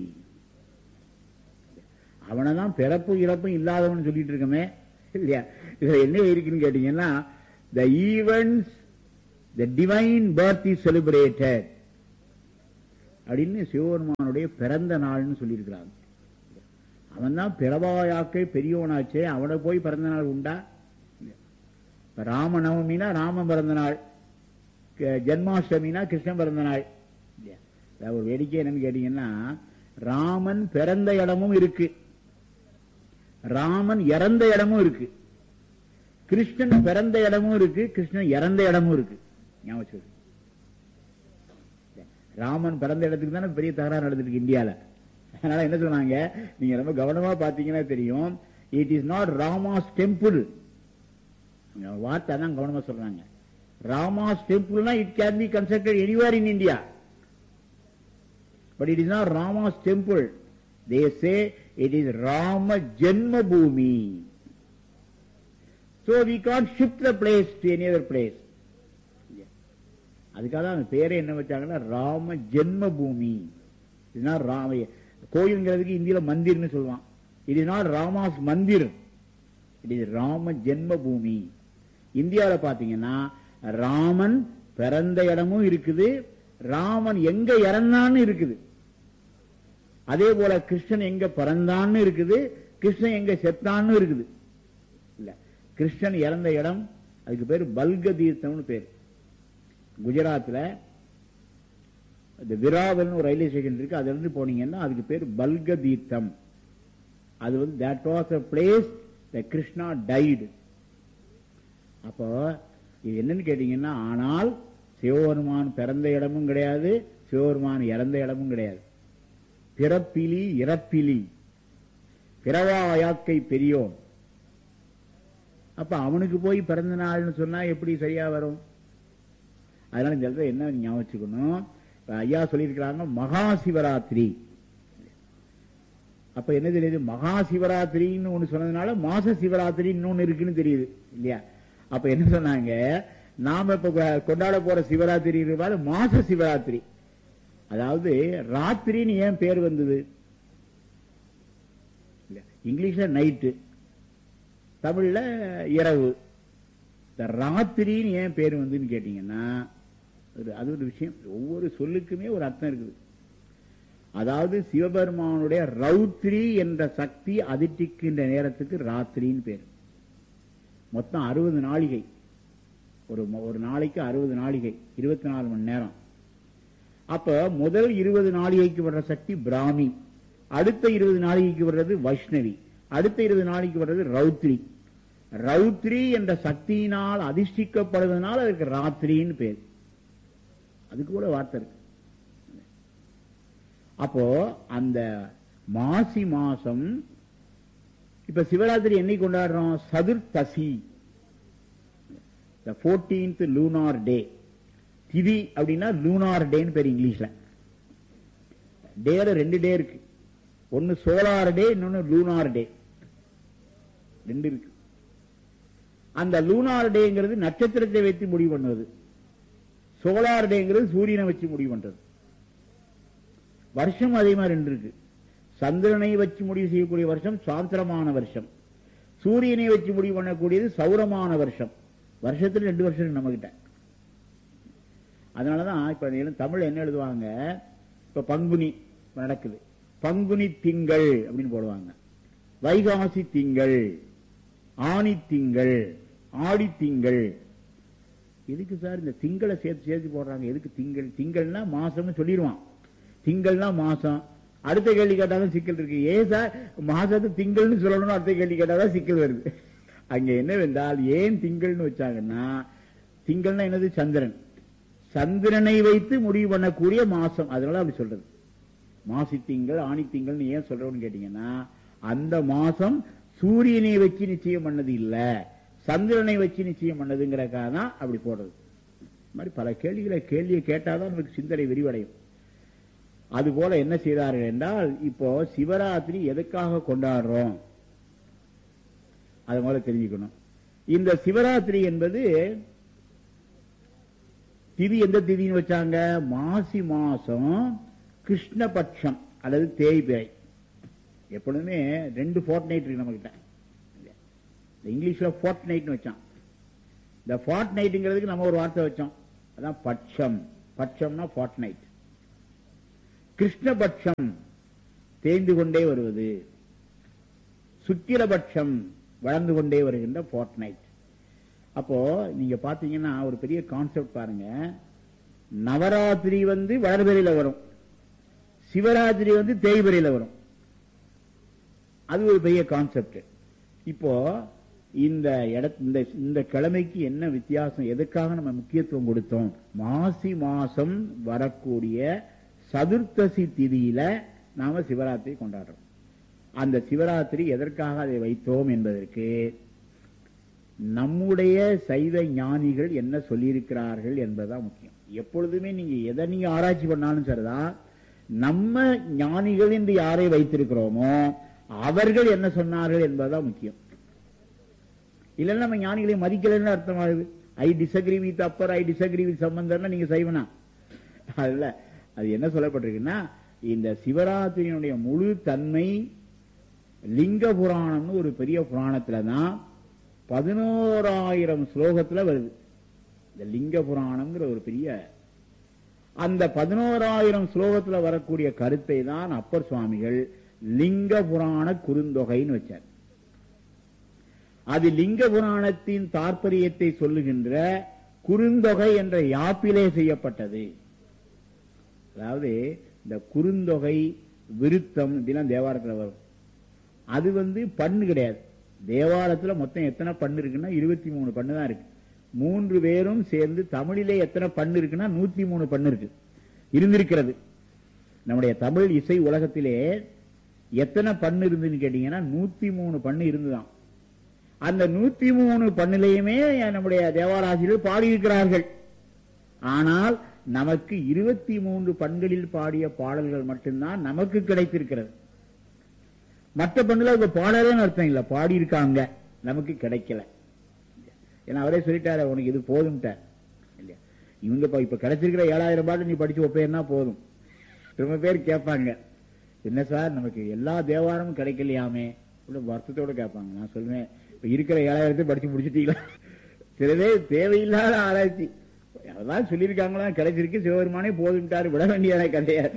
அவனை தான் பிறப்பு இறப்பும் இல்லாதவன் சொல்லிட்டு இருக்கமே இல்லையா இதுல என்ன இருக்குன்னு கேட்டீங்கன்னா the events, the divine birth is celebrated. அப்படின்னு சிவபெருமானுடைய பிறந்த நாள்னு சொல்லியிருக்கிறாங்க அவன் தான் பிறவாயாக்கை பெரியவனாச்சே அவனை போய் பிறந்த நாள் உண்டா இப்ப ராமநவமினா ராமன் பிறந்த நாள் க- ஜென்மாஷ்டமினா கிருஷ்ணன் பிறந்த நாள் இல்லையா? அதாவது ஒரு வேடிக்கை என்னன்னு கேட்டீங்கன்னா ராமன் பிறந்த இடமும் இருக்கு ராமன் இறந்த இடமும் இருக்கு கிருஷ்ணன் பிறந்த இடமும் இருக்கு கிருஷ்ணன் இறந்த இடமும் இருக்கு ஞாபகம் வச்சுக்கோங்க. ராமன் பிறந்த இடத்துக்கு தானே பெரிய தகராறு நடந்துட்டு இருக்கு இந்தியால அதனால என்ன சொன்னாங்க நீங்க ரொம்ப கவனமா பாத்தீங்கன்னா தெரியும் it is not Rama's temple வார்த்தை தான் கவனமா சொல்றாங்க ராமாஸ் டெம்பிள்னா it can be constructed anywhere in India but it is not Rama's temple they say it is Rama Janma Bhoomi So we can't shift the place to any other place. அதுக்காக தான் அந்த பேரே என்ன வச்சாங்கன்னா ராம ஜென்ம பூமி இதுதான் ராம கோயில்ங்கிறதுக்கு இந்தியில மந்திர்னு சொல்லுவான் it is not Rama's mandir it is Rama Janma Bhoomi இந்தியாவில் பாத்தீங்கன்னா ராமன் பிறந்த இடமும் இருக்குது ராமன் எங்க இறந்தான்னு இருக்குது அதே போல கிருஷ்ணன் எங்க பிறந்தான்னு இருக்குது கிருஷ்ணன் எங்க செத்தான்னு இருக்குது இல்ல கிருஷ்ணன் இறந்த இடம் அதுக்கு பேர் பல்க தீர்த்தம்னு பேர் குஜராத்ல இந்த விராவல்னு ஒரு ரயில்வே ஸ்டேஷன் இருக்கு அதுல இருந்து போனீங்கன்னா அதுக்கு பேர் பல்க தீர்த்தம் அது வந்து that was a place the Krishna died அப்போ இது என்னன்னு கேட்டீங்கன்னா ஆனால் சிவபெருமான் பிறந்த இடமும் கிடையாது சிவபெருமான் இறந்த இடமும் கிடையாது பிறப்பிலி இறப்பிலி பிறவாயாக்கை பெரியோன் அப்ப அவனுக்கு போய் பிறந்த நாள்னு சொன்னா எப்படி சரியா வரும் அதனால இந்த இடத்துல என்ன ஞாபகம் வச்சுக்கணும் இப்ப ஐயா சொல்லியிருக்கிறாங்க மகா சிவராத்திரி அப்ப என்ன தெரியுது மகா சிவராத்திரின்னு ஒண்ணு சொன்னதுனால மாச சிவராத்திரி இன்னொன்னு இருக்குன்னு தெரியுது இல்லையா அப்ப என்ன சொன்னாங்க நாம இப்ப கொ- கொண்டாட போற சிவராத்திரி இருப்பாரு மாச சிவராத்திரி அதாவது ராத்திரின்னு ஏன் பேர் வந்தது இல்ல, இங்கிலீஷ்ல நைட்டு தமிழ்ல இரவு இந்த ராத்திரின்னு ஏன் பேர் வந்துன்னு கேட்டீங்கன்னா ஒரு- அது ஒரு விஷயம் ஒவ்வொரு சொல்லுக்குமே ஒரு அர்த்தம் இருக்குது அதாவது சிவபெருமானுடைய ரௌத்ரி என்ற சக்தி அதிர்ச்சிக்கின்ற நேரத்துக்கு ராத்திரின்னு பேர் மொத்தம் அறுபது நாளிகை ஒரு ம- ஒரு நாளைக்கு அறுபது நாளிகை இருபத்தி நாலு மணி நேரம் அப்ப முதல் இருபது நாளிகைக்கு வர்ற சக்தி பிராமி அடுத்த இருபது நாளிகைக்கு வர்றது வைஷ்ணவி அடுத்த இருபது நாளைக்கு வர்றது ரௌத்ரி ரௌத்ரி என்ற சக்தியினால் அதிர்ஷ்டிக்கப்படுவதனால் அதுக்கு ராத்திரின்னு பேர் அதுக்கு கூட வார்த்தை இருக்கு அப்போ அந்த மாசி மாசம் இப்ப சிவராத்திரி என்னைக்கு கொண்டாடுறோம் சதுர்த்தசி ஃபோர்டீன்த் லூனார் டே திதி அப்படின்னா லூனார் டேன்னு பேர் இங்கிலீஷ்ல டேல ரெண்டு டே இருக்கு ஒன்னு சோலார் டே இன்னொன்னு லூனார் டே ரெண்டு இருக்கு அந்த லூனார் டேங்கிறது நட்சத்திரத்தை வைத்து முடிவு பண்ணுவது சோலார் டேங்கிறது சூரியனை வச்சு முடிவு பண்றது வருஷம் அதே மாதிரி ரெண்டு இருக்கு சந்திரனை வச்சு முடிவு செய்யக்கூடிய வருஷம் சாந்திரமான வருஷம் சூரியனை வச்சு முடிவு பண்ணக்கூடியது சௌரமான வருஷம் வருஷத்துல ரெண்டு வருஷம் இருக்கு நம்ம கிட்ட அதனாலதான் இப்ப நீங்க தமிழ் என்ன எழுதுவாங்க இப்ப பங்குனி நடக்குது பங்குனி திங்கள் அப்படின்னு போடுவாங்க வைகாசி திங்கள் ஆனி திங்கள் ஆடி திங்கள் எதுக்கு சார் இந்த திங்களை சேர்த்து சேர்த்து போடுறாங்க எதுக்கு திங்கள் திங்கள்னா மாசம்னு சொல்லிடுவான் திங்கள்னா மாசம் அடுத்த கேள்வி கேட்டாலும் சிக்கல் இருக்கு ஏன் சார் மாசத்து திங்கள்னு சொல்லணும் அடுத்த கேள்வி கேட்டாதான் சிக்கல் வருது அங்க என்னவென்றால் ஏன் திங்கள்னு வச்சாங்கன்னா திங்கள்னா என்னது சந்திரன் சந்திரனை வைத்து முடிவு பண்ணக்கூடிய மாசம் அதனால அப்படி சொல்றது மாசி திங்கள் ஆணி திங்கள்னு ஏன் சொல்றோம்னு கேட்டீங்கன்னா அந்த மாசம் சூரியனை வச்சு நிச்சயம் பண்ணது இல்ல சந்திரனை வச்சு நிச்சயம் பண்ணதுங்கிறக்காக தான் அப்படி போடுறது இந்த மாதிரி பல கேள்விகளை கேள்வியை கேட்டாதான் நமக்கு சிந்தனை விரிவடையும் அதுபோல என்ன செய்தார்கள் என்றால் இப்போ சிவராத்திரி எதுக்காக கொண்டாடுறோம் அது முதல்ல தெரிஞ்சுக்கணும் இந்த சிவராத்திரி என்பது திதி எந்த திதின்னு வச்சாங்க மாசி மாசம் கிருஷ்ணபட்சம் அல்லது தேய்பிரை எப்பொழுதுமே ரெண்டு ஃபோர்ட் நைட் இருக்கு நம்ம கிட்ட இந்த இங்கிலீஷ்ல ஃபோர்ட் நைட்னு வச்சான் இந்த ஃபார்ட் நைட்டுங்கிறதுக்கு நம்ம ஒரு வார்த்தை வச்சோம் அதான் பட்சம் பட்சம்னா ஃபார்ட் நைட் கிருஷ்ணபட்சம் தேய்ந்து கொண்டே வருவது சுக்கிரபட்சம் வளர்ந்து கொண்டே வருகின்ற ஃபார்ட் நைட் அப்போ நீங்க பாத்தீங்கன்னா ஒரு பெரிய கான்செப்ட் பாருங்க நவராத்திரி வந்து வளர்பிறையில வரும் சிவராத்திரி வந்து தேய்பிறையில வரும் அது ஒரு பெரிய கான்செப்ட் இப்போ இந்த இட இந்த இந்த கிழமைக்கு என்ன வித்தியாசம் எதுக்காக நம்ம முக்கியத்துவம் கொடுத்தோம் மாசி மாசம் வரக்கூடிய சதுர்த்தசி திதியில நாம சிவராத்திரி கொண்டாடுறோம் அந்த சிவராத்திரி எதற்காக அதை வைத்தோம் என்பதற்கு நம்முடைய சைவ ஞானிகள் என்ன சொல்லியிருக்கிறார்கள் என்பதுதான் முக்கியம் எப்பொழுதுமே நீங்க எதை நீங்க ஆராய்ச்சி பண்ணாலும் சரிதான் நம்ம ஞானிகள் என்று யாரை வைத்திருக்கிறோமோ அவர்கள் என்ன சொன்னார்கள் என்பதுதான் முக்கியம் இல்லைன்னா நம்ம ஞானிகளை மதிக்கலன்னு அர்த்தமாகுது I disagree with Appar I disagree with சம்பந்தர்னா நீங்க செய்வனா அதுல அது என்ன சொல்லப்பட்டிருக்குன்னா இந்த சிவராத்திரியினுடைய முழு தன்மை லிங்க புராணம்னு ஒரு பெரிய புராணத்துல தான் பதினோராயிரம் ஸ்லோகத்துல வருது இந்த லிங்க புராணம்ங்கிற ஒரு பெரிய அந்த பதினோராயிரம் ஸ்லோகத்துல வரக்கூடிய கருத்தை தான் அப்பர் சுவாமிகள் லிங்க புராண குறுந்தொகைன்னு வச்சார் அது லிங்க புராணத்தின் தாற்பயத்தை சொல்லுகின்ற குறுந்தொகை என்ற யாப்பிலே செய்யப்பட்டது அதாவது இந்த குறுந்தொகை விருத்தம் இதெல்லாம் தேவாரத்தில் வரும் அது வந்து பண்ணு கிடையாது தேவாரத்துல மொத்தம் எத்தனை பண்ணு இருக்குன்னா இருபத்தி மூணு பண்ணு தான் இருக்கு மூன்று பேரும் சேர்ந்து தமிழிலே எத்தனை பண்ணு இருக்குன்னா நூத்தி மூணு பண்ணு இருக்கு இருந்திருக்கிறது நம்முடைய தமிழ் இசை உலகத்திலே எத்தனை பண்ணு இருந்துன்னு கேட்டீங்கன்னா நூத்தி மூணு பண்ணு இருந்துதான் அந்த நூத்தி மூணு பண்ணிலையுமே நம்முடைய தேவாராசிரியர் பாடியிருக்கிறார்கள் ஆனால் நமக்கு இருபத்தி மூன்று பண்களில் பாடிய பாடல்கள் மட்டும்தான் நமக்கு கிடைத்திருக்கிறது மற்ற பண்ணுல அவங்க பாடலன்னு அர்த்தம் இல்ல பாடி இருக்காங்க நமக்கு கிடைக்கல ஏன்னா அவரே சொல்லிட்டாரு உனக்கு இது போதும்ட்டார் இல்லையா இவங்க இப்ப- இப்ப கிடைச்சிருக்கிற ஏழாயிரம் பாட்டு நீ படிச்சு ஒப்பேன்னா போதும் ரொம்ப பேர் கேட்பாங்க என்ன சார் நமக்கு எல்லா தேவாரமும் கிடைக்கலையாமே உள்ள வருத்தத்தோட கேட்பாங்க நான் சொல்லுவேன் இப்ப இருக்கிற ஏழாயிரத்தை படிச்சு முடிச்சிட்டீங்களா சில பேர் தேவையில்லாத ஆராய்ச்சி அதான் சொல்லியிருக்காங்களா கிடைச்சிருக்கு சிவபெருமானே போதும்ட்டாரு விட வேண்டிய கதையாது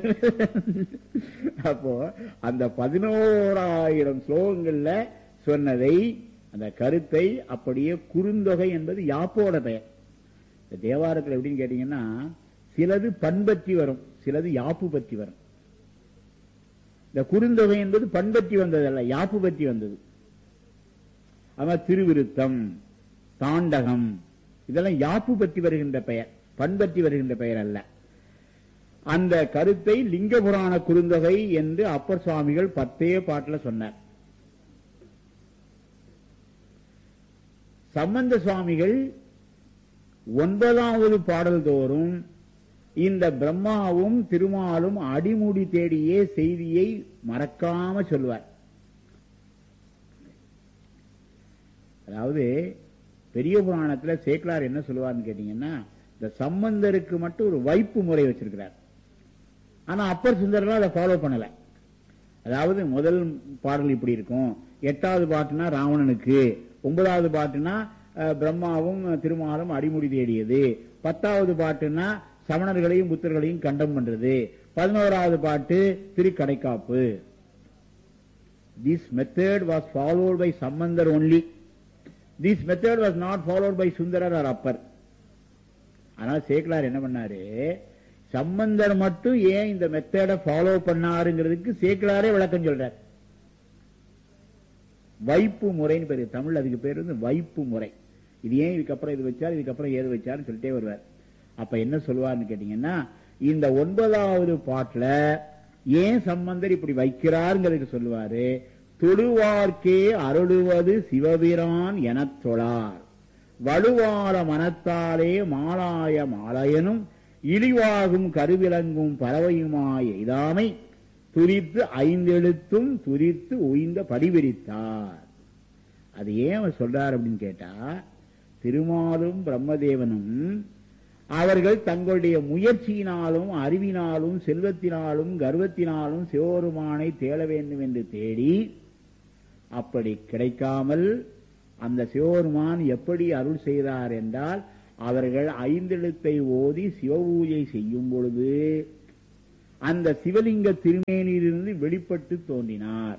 அப்போ அந்த பதினோராயிரம் ஸ்லோகங்கள்ல சொன்னதை அந்த கருத்தை அப்படியே குறுந்தொகை என்பது யாப்போட பெயர் இந்த தேவாரத்தில் எப்படின்னு கேட்டீங்கன்னா சிலது பண்பற்றி வரும் சிலது யாப்பு பற்றி வரும் இந்த குறுந்தொகை என்பது பண்பற்றி வந்ததல்ல யாப்பு பற்றி வந்தது அவன் திருவிருத்தம் தாண்டகம் இதெல்லாம் யாப்பு பற்றி வருகின்ற பெயர் பண்பற்றி வருகின்ற பெயர் அல்ல அந்த கருத்தை லிங்க புராண குறுந்தொகை என்று அப்பர் சுவாமிகள் பத்தே பாட்டுல சொன்னார் சம்பந்த சுவாமிகள் ஒன்பதாவது பாடல் தோறும் இந்த பிரம்மாவும் திருமாலும் அடிமுடி தேடியே செய்தியை மறக்காம சொல்லுவார் அதாவது பெரிய புராணத்துல சேக்கலார் என்ன சொல்லுவார்னு கேட்டீங்கன்னா இந்த சம்பந்தருக்கு மட்டும் ஒரு வைப்பு முறை வச்சிருக்கிறார் ஆனா அப்பர் சுந்தரலாம் அதை ஃபாலோ பண்ணல அதாவது முதல் பாடல் இப்படி இருக்கும் எட்டாவது பாட்டுனா ராவணனுக்கு ஒன்பதாவது பாட்டுனா அஹ், பிரம்மாவும் திருமாலும் அடிமுடி தேடியது பத்தாவது பாட்டுனா சமணர்களையும் புத்தர்களையும் கண்டம் பண்றது பதினோராவது பாட்டு திருக்கடைக்காப்பு this method was followed by Sambandar only this method was not followed by Sundarar or Appar ஆனா சேக்கலார் என்ன பண்ணாரு சம்பந்தர் மட்டும் ஏன் இந்த மெத்தடை ஃபாலோ பண்ணாருங்கிறதுக்கு சேக்கலாரே விளக்கம் சொல்றார் வைப்பு முறைன்னு பேரு தமிழ் அதுக்கு பேர் வந்து வைப்பு முறை இது ஏன் இதுக்கப்புறம் இது வச்சார் இதுக்கப்புறம் ஏது வச்சாருன்னு சொல்லிட்டே வருவார் அப்ப என்ன சொல்லுவார்னு கேட்டீங்கன்னா இந்த ஒன்பதாவது பாட்டுல ஏன் சம்பந்தர் இப்படி வைக்கிறாருங்கிறதுக்கு சொல்லுவாரு தொழுவார்க்கே அருளுவது சிவபிரான் எனத் தொழார் வலுவார மனத்தாலே மாலாய மாலயனும் இழிவாகும் கருவிலங்கும் பறவையுமாய் எய்தாமை துரித்து ஐந்தெழுத்தும் துரித்து உய்ந்த படிவிரித்தார் அது ஏன் அவர் சொல்றார் அப்படின்னு கேட்டா திருமாலும் பிரம்மதேவனும் அவர்கள் தங்களுடைய முயற்சியினாலும் அறிவினாலும் செல்வத்தினாலும் கர்வத்தினாலும் சிவபெருமானை தேட வேண்டும் என்று தேடி அப்படி கிடைக்காமல் அந்த சிவபெருமான் எப்படி அருள் செய்தார் என்றால் அவர்கள் ஐந்தெழுத்தை ஓதி சிவபூஜை செய்யும் பொழுது அந்த சிவலிங்க திருமேனியிலிருந்து வெளிப்பட்டு தோன்றினார்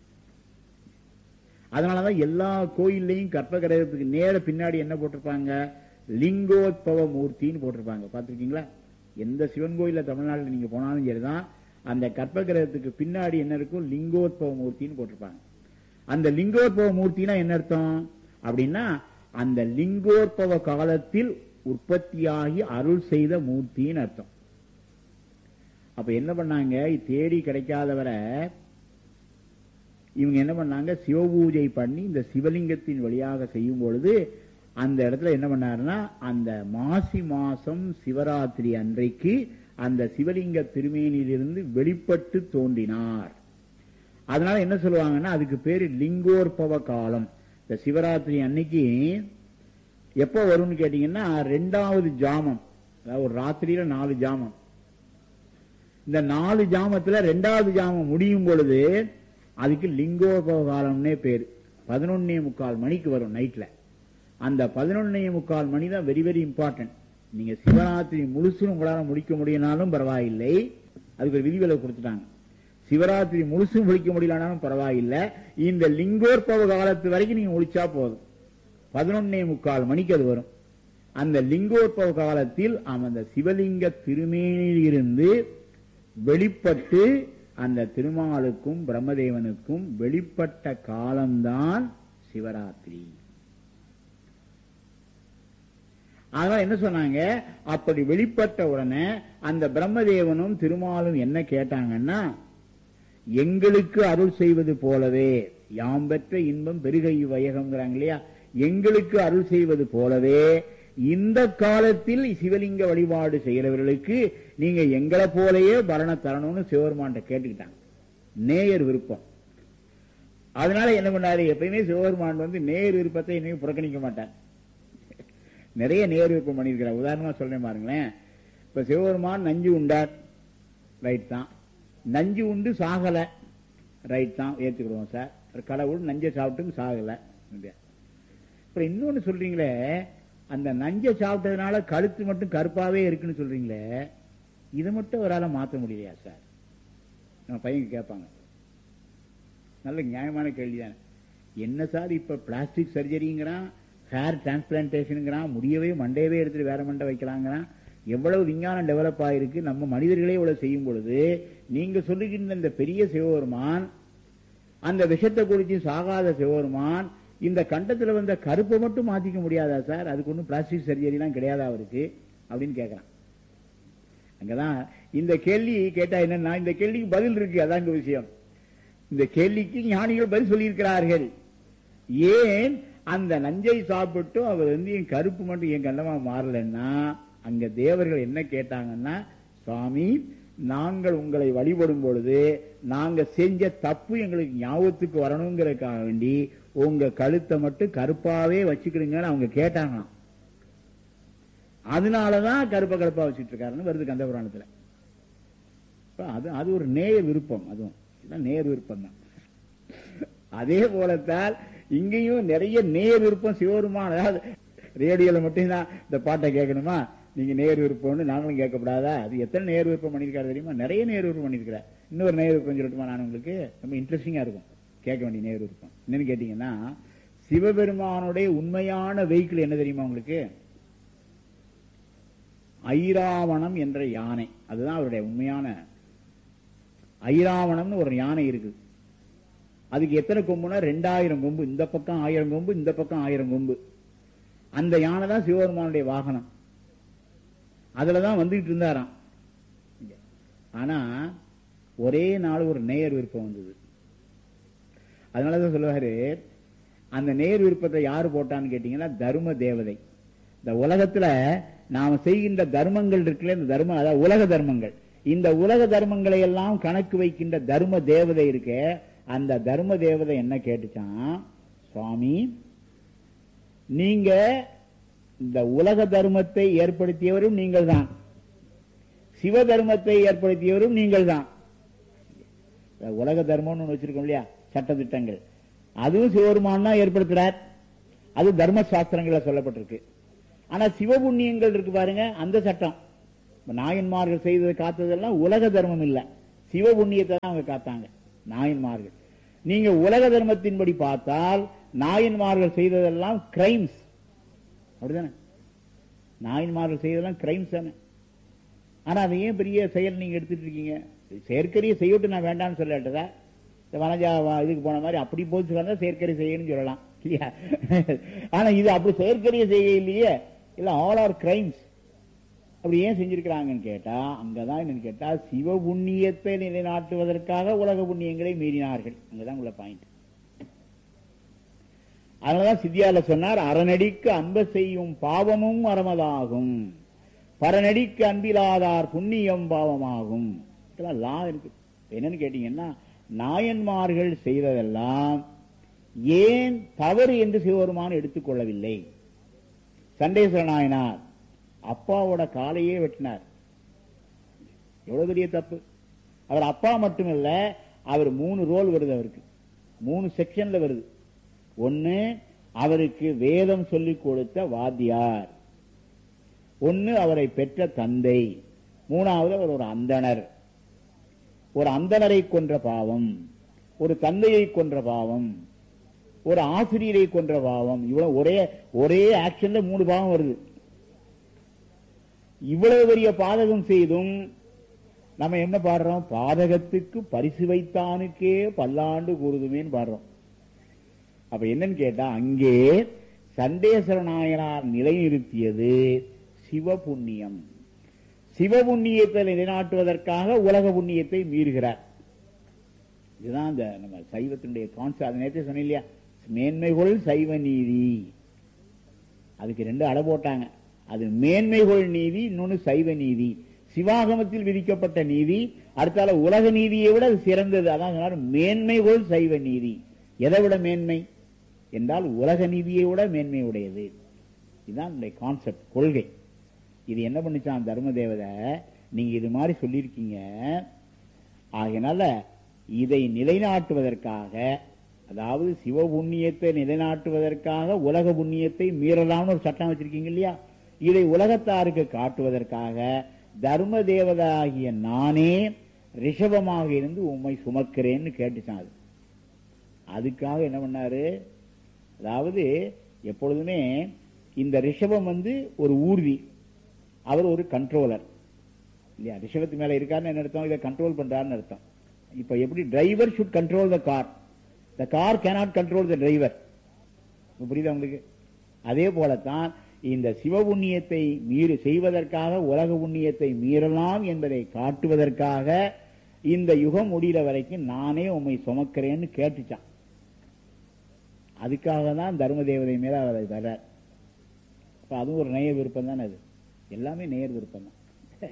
அதனாலதான் எல்லா கோயில்லையும் கற்பகிரகத்துக்கு நேர பின்னாடி என்ன போட்டிருப்பாங்க லிங்கோத்பவ மூர்த்தின்னு போட்டிருப்பாங்க பார்த்திருக்கீங்களா எந்த சிவன் கோயில்ல தமிழ்நாட்டில் நீங்க போனாலும் சரிதான் அந்த கற்பகிரகத்துக்கு பின்னாடி என்ன இருக்கும் லிங்கோத்பவ மூர்த்தின்னு போட்டிருப்பாங்க அந்த லிங்கோத்பவ மூர்த்தினா என்ன அர்த்தம் அப்படின்னா அந்த லிங்கோத்பவ காலத்தில் உற்பத்தியாகி அருள் செய்த மூர்த்தின்னு அர்த்தம் அப்ப என்ன பண்ணாங்க தேடி கிடைக்காதவரை இவங்க என்ன பண்ணாங்க சிவபூஜை பண்ணி இந்த சிவலிங்கத்தின் வழியாக செய்யும் பொழுது அந்த இடத்துல என்ன பண்ணாருன்னா அந்த மாசி மாசம் சிவராத்திரி அன்றைக்கு அந்த சிவலிங்க திருமேனியிலிருந்து வெளிப்பட்டு தோன்றினார் அதனால என்ன சொல்லுவாங்கன்னா அதுக்கு பேரு லிங்கோற்பவ காலம் இந்த சிவராத்திரி அன்னைக்கு எப்போ வரும்னு கேட்டீங்கன்னா ரெண்டாவது ஜாமம் அதாவது ஒரு ராத்திரியில நாலு ஜாமம் இந்த நாலு ஜாமத்துல ரெண்டாவது ஜாமம் முடியும் பொழுது அதுக்கு லிங்கோபவ காலம்னே பேரு பதினொன்னே முக்கால் மணிக்கு வரும் நைட்ல அந்த பதினொன்னே முக்கால் மணி தான் வெரி வெரி இம்பார்ட்டன்ட் நீங்க சிவராத்திரி முழுசும் உங்களால முடிக்க முடியினாலும் பரவாயில்லை அதுக்கு ஒரு விதிவிலக்கு கொடுத்துட்டாங்க சிவராத்திரி முழுசும் முடிக்க முடியலனாலும் பரவாயில்லை இந்த லிங்கோற்பவ காலத்து வரைக்கும் நீங்க முடிச்சா போதும் பதினொன்னே முக்கால் மணிக்கு அது வரும் அந்த லிங்கோற்பவ காலத்தில் அந்த சிவலிங்க திருமேனியில் இருந்து வெளிப்பட்டு அந்த திருமாலுக்கும் பிரம்மதேவனுக்கும் வெளிப்பட்ட காலம்தான் சிவராத்திரி அதனால என்ன சொன்னாங்க அப்படி வெளிப்பட்ட உடனே அந்த பிரம்மதேவனும் திருமாலும் என்ன கேட்டாங்கன்னா எங்களுக்கு அருள் செய்வது போலவே யாம் பெற்ற இன்பம் பெருகை வையகம்ங்கிறாங்க இல்லையா எங்களுக்கு அருள் செய்வது போலவே இந்த காலத்தில் சிவலிங்க வழிபாடு செய்யறவர்களுக்கு நீங்க எங்களை போலயே பரண தரணும்னு சிவபெருமான்ட்ட கேட்டுக்கிட்டாங்க நேயர் விருப்பம் அதனால என்ன பண்ணாரு எப்பயுமே சிவபெருமான் வந்து நேர் விருப்பத்தை இன்னைக்கு புறக்கணிக்க மாட்டார் நிறைய நேர் விருப்பம் பண்ணியிருக்கிறார் உதாரணமா சொல்றேன் பாருங்களேன் இப்ப சிவபெருமான் நஞ்சு உண்டார் ரைட் தான் நஞ்சு உண்டு சாகல ரைட் தான் ஏத்துக்கிடுவோம் சார் கடவுள் நஞ்சை சாப்பிட்டு சாகல அப்புறம் இன்னொன்னு சொல்றீங்களே அந்த நஞ்சை சாப்பிட்டதுனால கழுத்து மட்டும் கருப்பாவே இருக்குன்னு சொல்றீங்களே இதை மட்டும் அவரால் மாற்ற முடியலையா சார் நம்ம பையன் கேட்பாங்க நல்ல நியாயமான கேள்விதானே என்ன சார் இப்ப பிளாஸ்டிக் சர்ஜரிங்கிறான் ஹேர் டிரான்ஸ்பிளான்டேஷனுங்கிறான் முடியவே மண்டையவே எடுத்துட்டு வேற மண்டை வைக்கலாங்கிறான் எவ்வளவு விஞ்ஞானம் டெவலப் ஆயிருக்கு நம்ம மனிதர்களே இவ்வளவு செய்யும் பொழுது நீங்க சொல்லுகின்ற இந்த பெரிய சிவபெருமான் அந்த விஷத்தை குடிச்சு சாகாத சிவபெருமான் இந்த கண்டத்துல வந்த கருப்பை மட்டும் மாத்திக்க முடியாதா சார் அதுக்கு ஒன்றும் பிளாஸ்டிக் சர்ஜரி எல்லாம் கிடையாதா அவருக்கு அப்படின்னு கேட்கறான் அங்கதான் இந்த கேள்வி கேட்டா என்னன்னா இந்த கேள்விக்கு பதில் இருக்கு அதான் இங்க விஷயம் இந்த கேள்விக்கு ஞானிகள் பதில் சொல்லியிருக்கிறார்கள் ஏன் அந்த நஞ்சை சாப்பிட்டு அவர் வந்து என் கருப்பு மட்டும் என் கண்டமா மாறலன்னா அங்க தேவர்கள் என்ன கேட்டாங்கன்னா சுவாமி நாங்கள் உங்களை வழிபடும் பொழுது நாங்க செஞ்ச தப்பு எங்களுக்கு ஞாபகத்துக்கு வரணுங்கிறதுக்காக வேண்டி உங்க கழுத்தை மட்டும் கருப்பாவே வச்சுக்கிடுங்கன்னு அவங்க கேட்டாங்களாம் அதனாலதான் கருப்பா கருப்பா வச்சுட்டு இருக்காருன்னு வருது கந்த புராணத்துல அது அது ஒரு நேய விருப்பம் அதுவும் இதுதான் நேர் விருப்பம் தான் அதே போலத்தான் இங்கேயும் நிறைய நேர் விருப்பம் சிவருமான அதாவது ரேடியோல மட்டும்தான் இந்த பாட்டை கேட்கணுமா நீங்க நேர் விருப்பம்னு நாங்களும் கேட்கப்படாதா அது எத்தனை நேர் விருப்பம் பண்ணிருக்காரு தெரியுமா நிறைய நேர் விருப்பம் பண்ணிருக்கிறேன் இன்னொரு நேர் விருப்பம் சொல்லட்டுமா நான் உங்களுக்கு ரொம்ப இன்ட்ரெஸ்டிங்கா இருக்கும் கேட்க வேண்டிய நேர் விருப்பம் என்னன்னு கேட்டீங்கன்னா சிவபெருமானுடைய உண்மையான வெஹிக்கிள் என்ன தெரியுமா உங்களுக்கு ஐராவணம் என்ற யானை அதுதான் அவருடைய உண்மையான ஐராவணம்னு ஒரு யானை இருக்கு அதுக்கு எத்தனை கொம்புனா ரெண்டாயிரம் கொம்பு இந்த பக்கம் ஆயிரம் கொம்பு இந்த பக்கம் ஆயிரம் கொம்பு அந்த யானை தான் சிவபெருமானுடைய வாகனம் அதுலதான் வந்துகிட்டு இருந்தாராம் ஆனா ஒரே நாள் ஒரு நேயர் விருப்பம் வந்தது அதனாலதான் சொல்லுவாரு அந்த நேர் விருப்பத்தை யாரு போட்டான்னு கேட்டீங்கன்னா தர்ம தேவதை இந்த உலகத்துல நாம செய்கின்ற தர்மங்கள் இருக்குல்ல இந்த தர்மம் அதாவது உலக தர்மங்கள் இந்த உலக தர்மங்களை எல்லாம் கணக்கு வைக்கின்ற தர்ம தேவதை இருக்க அந்த தர்ம தேவதை என்ன கேட்டுச்சான் சுவாமி நீங்க இந்த உலக தர்மத்தை ஏற்படுத்தியவரும் நீங்கள் தான் சிவ தர்மத்தை ஏற்படுத்தியவரும் நீங்கள் தான் உலக தர்மம்னு ஒண்ணு வச்சிருக்கோம் இல்லையா சட்ட திட்டங்கள் அதுவும் சிவபெருமான் தான் ஏற்படுத்துறார் அது தர்ம சாஸ்திரங்கள்ல சொல்லப்பட்டிருக்கு ஆனா சிவபுண்ணியங்கள் இருக்கு பாருங்க அந்த சட்டம் இப்ப நாயன்மார்கள் செய்தது காத்ததெல்லாம் உலக தர்மம் இல்ல சிவபுண்ணியத்தை தான் அவங்க காத்தாங்க நாயன்மார்கள் நீங்க உலக தர்மத்தின்படி பார்த்தால் நாயன்மார்கள் செய்ததெல்லாம் கிரைம்ஸ் அப்படிதானே நாயன்மார்கள் செய்ததெல்லாம் கிரைம்ஸ் தானே ஆனா அது ஏன் பெரிய செயல் நீங்க எடுத்துட்டு இருக்கீங்க செயற்கரிய செய்யட்டும் நான் வேண்டாம்னு சொல்லட்டதா இந்த வனஜா வ- இதுக்கு போன மாதிரி அப்படி போச்சு வந்தா செயற்கரை செய்யணும்னு சொல்லலாம் இல்லையா ஆனா இது அப்படி செயற்கரிய செய்ய இல்லையே இல்ல ஆல் ஆர் கிரைம்ஸ் அப்படி ஏன் செஞ்சிருக்கிறாங்கன்னு கேட்டா அங்கதான் என்னன்னு கேட்டா சிவ புண்ணியத்தை நிலைநாட்டுவதற்காக உலக புண்ணியங்களை மீறினார்கள் அங்கதான் உள்ள பாயிண்ட் அதனாலதான் சித்தியால சொன்னார் அறநடிக்கு அன்ப செய்யும் பாவமும் அறமதாகும் பரநடிக்கு அன்பிலாதார் புண்ணியம் பாவமாகும் இதெல்லாம் லா இருக்கு என்னன்னு கேட்டீங்கன்னா நாயன்மார்கள் செய்ததெல்லாம் ஏன் தவறு என்று சிவபெருமான் எடுத்துக்கொள்ளவில்லை சண்டேஸ்வர நாயனார் அப்பாவோட காலையே வெட்டினார் எவ்வளவு பெரிய தப்பு அவர் அப்பா மட்டுமல்ல அவர் மூணு ரோல் வருது அவருக்கு மூணு செக்ஷன்ல வருது ஒன்னு அவருக்கு வேதம் சொல்லிக் கொடுத்த வாத்தியார் ஒன்னு அவரை பெற்ற தந்தை மூணாவது அவர் ஒரு அந்தணர் ஒரு அந்தணரை கொன்ற பாவம் ஒரு தந்தையை கொன்ற பாவம் ஒரு ஆசிரியரை கொன்ற பாவம் இவ்வளவு ஒரே ஒரே ஆக்ஷன்ல மூணு பாவம் வருது இவ்வளவு பெரிய பாதகம் செய்தும் நம்ம என்ன பாடுறோம் பாதகத்துக்கு பரிசு வைத்தானுக்கே பல்லாண்டு கூறுதுமேன்னு பாடுறோம் அப்ப என்னன்னு கேட்டா அங்கே சண்டேஸ்வர நாயனார் நிலைநிறுத்தியது சிவபுண்ணியம் சிவபுண்ணியத்தை நிலைநாட்டுவதற்காக உலக புண்ணியத்தை மீறுகிறார் இதுதான் அந்த நம்ம சைவத்தினுடைய கான்செப்ட் அது நேரத்தை சொன்னேன் இல்லையா மேன்மைகொள் சைவ நீதி அதுக்கு ரெண்டு அடை போட்டாங்க அது மேன்மைகொள் நீதி இன்னொன்னு சைவ நீதி சிவாகமத்தில் விதிக்கப்பட்ட நீதி அடுத்தால உலக நீதியை விட அது சிறந்தது அதான் சொன்னார் மேன்மைகொள் சைவ நீதி எதை விட மேன்மை என்றால் உலக நீதியை விட மேன்மை உடையது இதுதான் இந்த கான்செப்ட் கொள்கை இது என்ன பண்ணுச்சான் தர்ம தேவதை நீங்க இது மாதிரி சொல்லியிருக்கீங்க ஆகையினால இதை நிலைநாட்டுவதற்காக அதாவது சிவ புண்ணியத்தை நிலைநாட்டுவதற்காக உலக புண்ணியத்தை மீறலாம்னு ஒரு சட்டம் வச்சிருக்கீங்க இல்லையா இதை உலகத்தாருக்கு காட்டுவதற்காக தர்ம தேவதாகிய நானே ரிஷபமாக இருந்து உம்மை சுமக்கிறேன்னு கேட்டுச்சான் அது அதுக்காக என்ன பண்ணாரு அதாவது எப்பொழுதுமே இந்த ரிஷபம் வந்து ஒரு ஊர்தி அவர் ஒரு கண்ட்ரோலர் இல்லையா ரிஷபத்து மேல இருக்காருன்னு என்ன அர்த்தம் இதை கண்ட்ரோல் பண்றாருன்னு அர்த்தம் இப்ப எப்படி driver should control the car the car cannot control the driver புரியுதா உங்களுக்கு அதே போலத்தான் இந்த சிவபுண்ணியத்தை மீறி செய்வதற்காக உலக புண்ணியத்தை மீறலாம் என்பதை காட்டுவதற்காக இந்த யுகம் முடிகிற வரைக்கும் நானே உம்மை சுமக்கிறேன்னு கேட்டுச்சான் அதுக்காக தான் தர்ம தேவதை மேல அவரை தர்றார் அப்ப அதுவும் ஒரு நேய விருப்பம் தானே அது எல்லாமே நேர் விருப்பம் தான்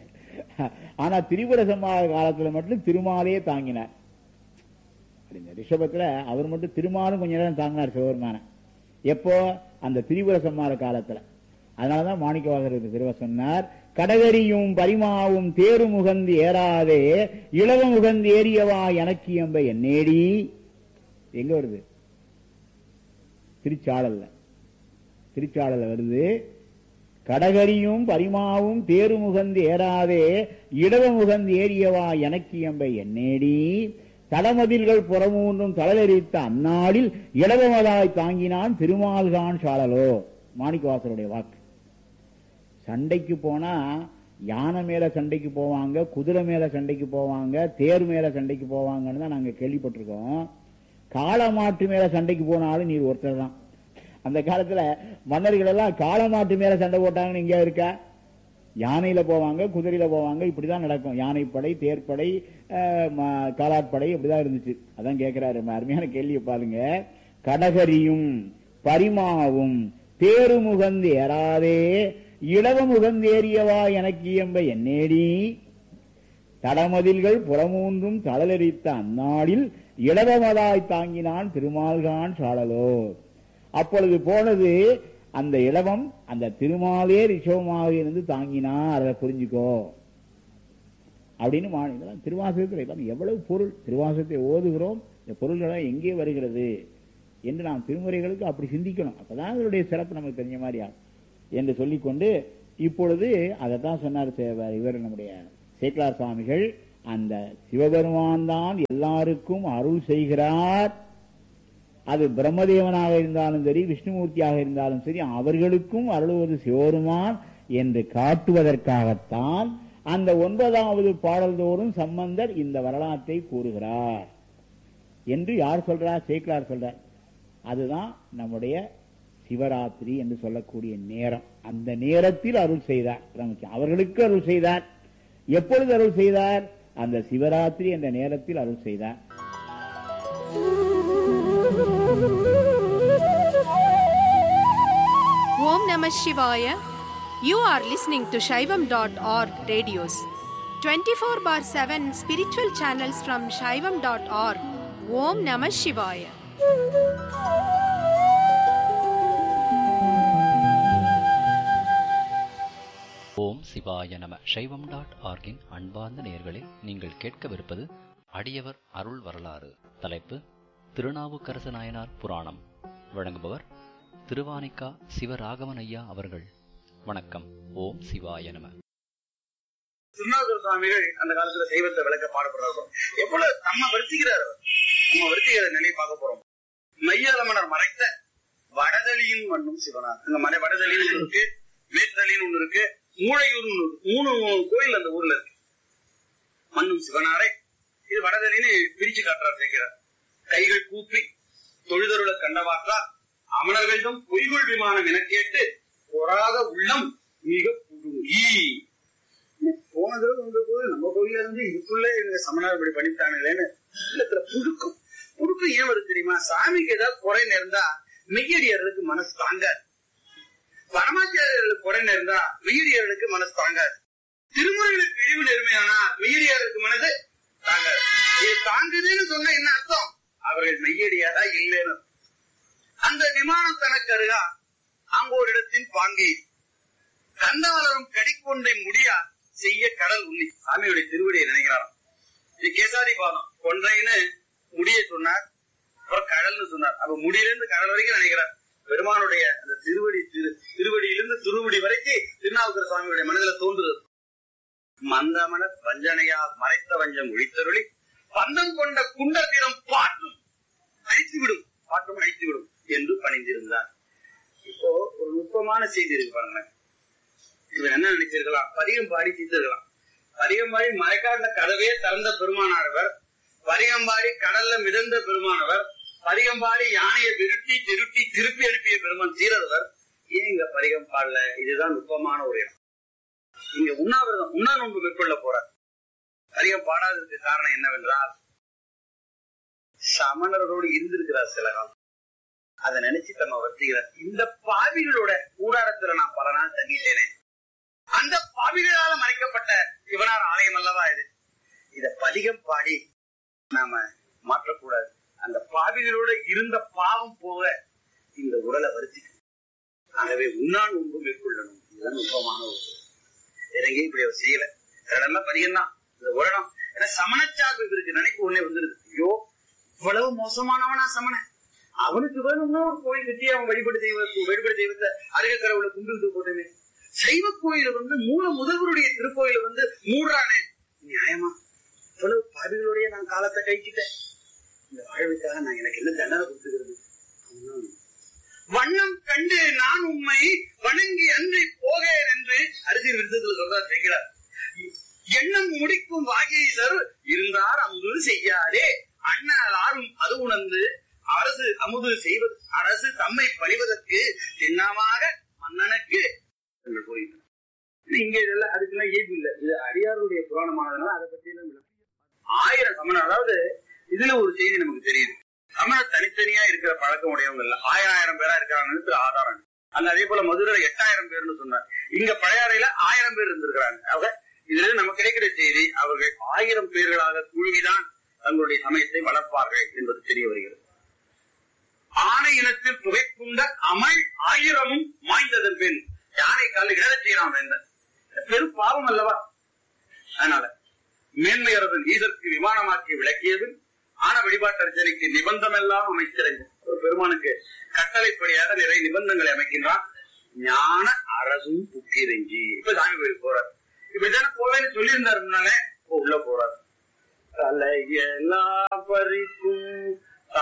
ஆனா திரிபுர சம்மாத காலத்துல மட்டும் திருமாலையே தாங்கினார் இந்த ரிஷபத்துல அவர் மட்டும் திருமாலும் கொஞ்ச நேரம் தாங்கினார் சிவபெருமான எப்போ அந்த திரிபுர சம்மார காலத்துல அதனாலதான் மாணிக்கவாசர் திருவ சொன்னார் கடகரியும் பரிமாவும் தேரு முகந்து ஏறாதே இளவ முகந்து ஏறியவா எனக்கு எம்ப என்னேடி எங்க வருது திருச்சாளல்ல திருச்சாளல்ல வருது கடகரியும் பரிமாவும் தேரு முகந்து ஏறாதே இடவ முகந்து ஏறியவா எனக்கு எம்பை என்னேடி தடமதில்கள் புறமூன்றும் தளலெரித்த அந்நாளில் இடவமதாய் தாங்கினான் திருமால்கான் சாளலோ மாணிக்கவாசருடைய வாக்கு சண்டைக்கு போனா யானை மேல சண்டைக்கு போவாங்க குதிரை மேல சண்டைக்கு போவாங்க தேர் மேல சண்டைக்கு போவாங்கன்னு தான் நாங்க கேள்விப்பட்டிருக்கோம் காளமாட்டு மேல சண்டைக்கு போனாலும் நீர் ஒருத்தர் தான் அந்த காலத்துல மன்னர்கள் எல்லாம் காளமாட்டு மேல சண்டை போட்டாங்கன்னு இங்க இருக்கா யானையில போவாங்க குதிரையில போவாங்க இப்படிதான் நடக்கும் யானைப்படை தேர்ப்படை அஹ், ம- காலாட்படை இப்படிதான் இருந்துச்சு அதான் கேட்கிறாரு ரொம்ப அருமையான கேள்வியை பாருங்க கடகரியும் பரிமாவும் தேரு முகந்து ஏறாதே இளவ முகந்தேறியவா எனக்கு இயம்ப என்னேடி தடமதில்கள் புறமூன்றும் தளலெரித்த அந்நாளில் இளவமதாய் தாங்கினான் திருமால்கான் சாளலோ அப்பொழுது போனது அந்த இளவம் அந்த திருமாலே ரிஷவமாக இருந்து தாங்கினார் அதை புரிஞ்சுக்கோ அப்படின்னு மா- இதெல்லாம் திருவாசகத்தில் இதெல்லாம் எவ்வளவு பொருள் திருவாசகத்தை ஓதுகிறோம் இந்த பொருள்களாம் எங்கே வருகிறது என்று நாம் திருமுறைகளுக்கு அப்படி சிந்திக்கணும் அப்பதான் அதனுடைய சிறப்பு நமக்கு தெரிஞ்ச மாதிரி ஆகும் என்று சொல்லிக்கொண்டு இப்பொழுது அதைத்தான் சொன்னார் சே- இவர் நம்முடைய சேக்கலார் சுவாமிகள் அந்த சிவபெருமான் தான் எல்லாருக்கும் அருள் செய்கிறார் அது பிரம்மதேவனாக இருந்தாலும் சரி விஷ்ணுமூர்த்தியாக இருந்தாலும் சரி அவர்களுக்கும் அருளுவது சிவபெருமான் என்று காட்டுவதற்காகத்தான் அந்த ஒன்பதாவது பாடல்தோறும் சம்பந்தர் இந்த வரலாற்றை கூறுகிறார் என்று யார் சொல்றார் சேக்கலார் சொல்றார் அதுதான் நம்முடைய சிவராத்திரி என்று சொல்லக்கூடிய நேரம் அந்த நேரத்தில் அருள் செய்தார் அதான் முக்கியம். அவர்களுக்கு அருள் செய்தார் எப்பொழுது அருள் செய்தார் அந்த சிவராத்திரி என்ற நேரத்தில் அருள் செய்தார் Om Namah Shivaya. You are listening to Shaivam.org radios. 24 bar 7 spiritual channels from Shaivam.org. Om Namah Shivaya. ஓம் சிவாய நம சைவம் டாட் ஆர்கின் அன்பார்ந்த நேயர்களே நீங்கள் கேட்கவிருப்பது அடியவர் அருள் வரலாறு தலைப்பு திருநாவுக்கரசு நாயனார் புராணம் வழங்குபவர் திருவானிக்கா சிவராகவன் ஐயா அவர்கள் வணக்கம் ஓம் சிவாய நம திருநாவுக்கர் சுவாமிகள் அந்த காலத்துல தெய்வத்தை விளக்க பாடுபடுறாரு எவ்வளவு நம்ம வருத்திக்கிறார் அவர். நம்ம வருத்திக்கிற நிலையை பார்க்க போறோம் மையாலமனர் மறைத்த வடதளியின் மண்ணும் சிவனார் அங்க மலை வடதளின்னு ஒண்ணு இருக்கு மேற்றளின்னு ஒண்ணு இருக்கு மூளையூர் மூணு கோயில் அந்த ஊர்ல இருக்கு மண்ணும் சிவனாரை இது வடதளின்னு பிரிச்சு காட்டுறார் சேர்க்கிறார் கைகள் கூப்பி தொழுதருள கண்டவாற்றார் அமரர்களிடம் பொய்கொள் விமானம் என கேட்டு பொறாத உள்ளம் மிக புடுங்கி போன தடவை வந்த போது நம்ம கோயில இருந்து இதுக்குள்ள எங்க சமணர் இப்படி பண்ணிட்டானுங்களேன்னு உள்ளத்துல புழுக்கம் புழுக்கம் ஏன் வருது தெரியுமா சாமிக்கு ஏதாவது குறை நேர்ந்தா மெய்யடியார்களுக்கு மனசு தாங்காது பரமாச்சாரியர்களுக்கு குறை நேர்ந்தா மெய்யடியார்களுக்கு மனசு தாங்காது திருமுறைகளுக்கு இழிவு நேர்மையானா மெய்யடியாருக்கு மனது தாங்காது இது தாங்குதுன்னு சொன்னா என்ன அர்த்தம் அவர்கள் மெய்யடியாரா இல்லைன்னு அந்த விமானம் தனக்கு அருகா அங்க ஒரு இடத்தின் பாங்கை கந்தவளரும் கடிக்கொண்டை முடியா செய்ய கடல் உண்ணி சாமியுடைய திருவடியை நினைக்கிறாராம் இது கேசாரி பாதம் கொன்றைன்னு முடிய சொன்னார் அப்புறம் கடல்னு சொன்னார் அப்ப முடியிலிருந்து கடல் வரைக்கும் நினைக்கிறார் பெருமானுடைய அந்த திருவடி திரு திருவடியிலிருந்து திருவடி வரைக்கும் திருநாவுக்கர சுவாமியுடைய மனதில தோன்றுது மந்தமன வஞ்சனையால் மறைத்த வஞ்சம் ஒழித்தருளி பந்தம் கொண்ட குண்டத்திடம் பாட்டும் அழித்துவிடும் பாட்டும் அழித்துவிடும் என்று பணிந்திருந்தார் இப்போ ஒரு நுட்பமான செய்தி இருக்கு பாருங்களேன் இவர் என்ன நினைச்சிருக்கலாம் பதிகம் பாடி தீர்த்திருக்கலாம் பதிகம் பாடி மறைக்காட்ட கதவே திறந்த பெருமானானவர் பதிகம் பாடி கடல்ல மிதந்த பெருமானவர் பதிகம் பாடி யானையை விருட்டி திருட்டி திருப்பி அனுப்பிய பெருமான் தீரவர் ஏன் இங்க பதிகம் பாடல இதுதான் நுட்பமான ஒரு இடம் இங்க உண்ணாவிரதம் உண்ணா நோன்பு மேற்கொள்ள போறார் பதிகம் பாடாததுக்கு காரணம் என்னவென்றால் சமணர்களோடு இருந்திருக்கிறார் சில காலம் அதை நினைச்சு தம்ம வருத்திக்கிறார் இந்த பாவிகளோட கூடாரத்துல நான் பல நாள் தங்கிட்டேனே அந்த பாவிகளால மறைக்கப்பட்ட சிவனார் ஆலயம் அல்லவா இது இத பதிகம் பாடி நாம மாற்றக்கூடாது அந்த பாவிகளோட இருந்த பாவம் போக இந்த உடலை வருத்திக்கணும் ஆகவே உண்ணான் உண்டு மேற்கொள்ளணும் இதுதான் நுட்பமான ஒரு சொல். வேற எங்கேயும் இப்படி அவர் செய்யல இதெல்லாம் பதிகம் தான் இந்த உலகம் ஏன்னா சமணச்சார்பு இவருக்கு நினைப்பு ஒண்ணே வந்துருது ஐயோ இவ்வளவு மோசமானவனா சமணன் அவனுக்கு வேணும்னா ஒரு கோயில் கட்டி அவன் வழிபடு தெய்வ வழிபடு தெய்வத்தை அருக கடவுளை கும்பிட்டு போட்டமே சைவ கோயில வந்து மூல முதல்வருடைய திருக்கோயில வந்து மூடுறானே நியாயமா இவ்வளவு பாவிகளுடைய நான் காலத்தை கழிச்சிட்டேன் இந்த வாழ்வுக்காக நான் எனக்கு என்ன தண்டனை கொடுத்துக்கிறது அவனும் வண்ணம் கண்டு நான் உண்மை வணங்கி அன்றி போகேன் என்று அரசியல் விருத்தத்துல சொல்றார் செய்கிறார் எண்ணம் முடிக்கும் வாகீசர் இருந்தார் அமுது செய்யாதே அண்ணல் ஆறும் அது உணர்ந்து அரசு அமுது செய்வது அரசு தம்மை பணிவதற்கு சின்னமாக மன்னனுக்கு என்று கூறுகிறார் இங்க இதெல்லாம் அதுக்கெல்லாம் இயல்பு இல்லை இது அடியாருடைய புராணமானதுனால அதை பத்தி எல்லாம் விளக்கம். ஆயிரம் சமணம் அதாவது இதுல ஒரு செய்தி நமக்கு தெரியுது சமணர் தனித்தனியா இருக்கிற பழக்கம் உடையவங்க இல்ல ஆயிரம் ஆயிரம் பேரா இருக்காங்கன்னு ஆதாரம் அங்க அதே போல மதுரையில எட்டாயிரம் பேர்னு சொன்னார் இங்க பழையாறையில ஆயிரம் பேர் இருந்திருக்கிறாங்க அவங்க இதுல நமக்கு கிடைக்கிற செய்தி அவர்கள் ஆயிரம் பேர்களாக குழுவிதான் தங்களுடைய சமயத்தை வளர்ப்பார்கள் என்பது தெரிய வருகிறது ஆணை இனத்தில் புகைக்குண்ட அமல் ஆயிரமும் மாய்ந்ததன் பெண் யானை கால இடர செய்யலாம் வேந்தன் பெரும் பாவம் அல்லவா அதனால மேன்மையரசன் ஈசற்கு விமானமாக்கி விளக்கியது ஆன வழிபாட்டு அர்ச்சனைக்கு நிபந்தம் எல்லாம் அமைச்சிருங்க ஒரு பெருமானுக்கு கட்டளைப்படியாக நிறைய நிபந்தங்களை அமைக்கின்றான் ஞான அரசும் புக்கிரஞ்சி இப்ப சாமி கோயிலுக்கு போறார் இப்படித்தானே போவேன்னு சொல்லியிருந்தாரு முன்னாலே இப்ப உள்ள போறார் தலையெல்லாம் பறிக்கும்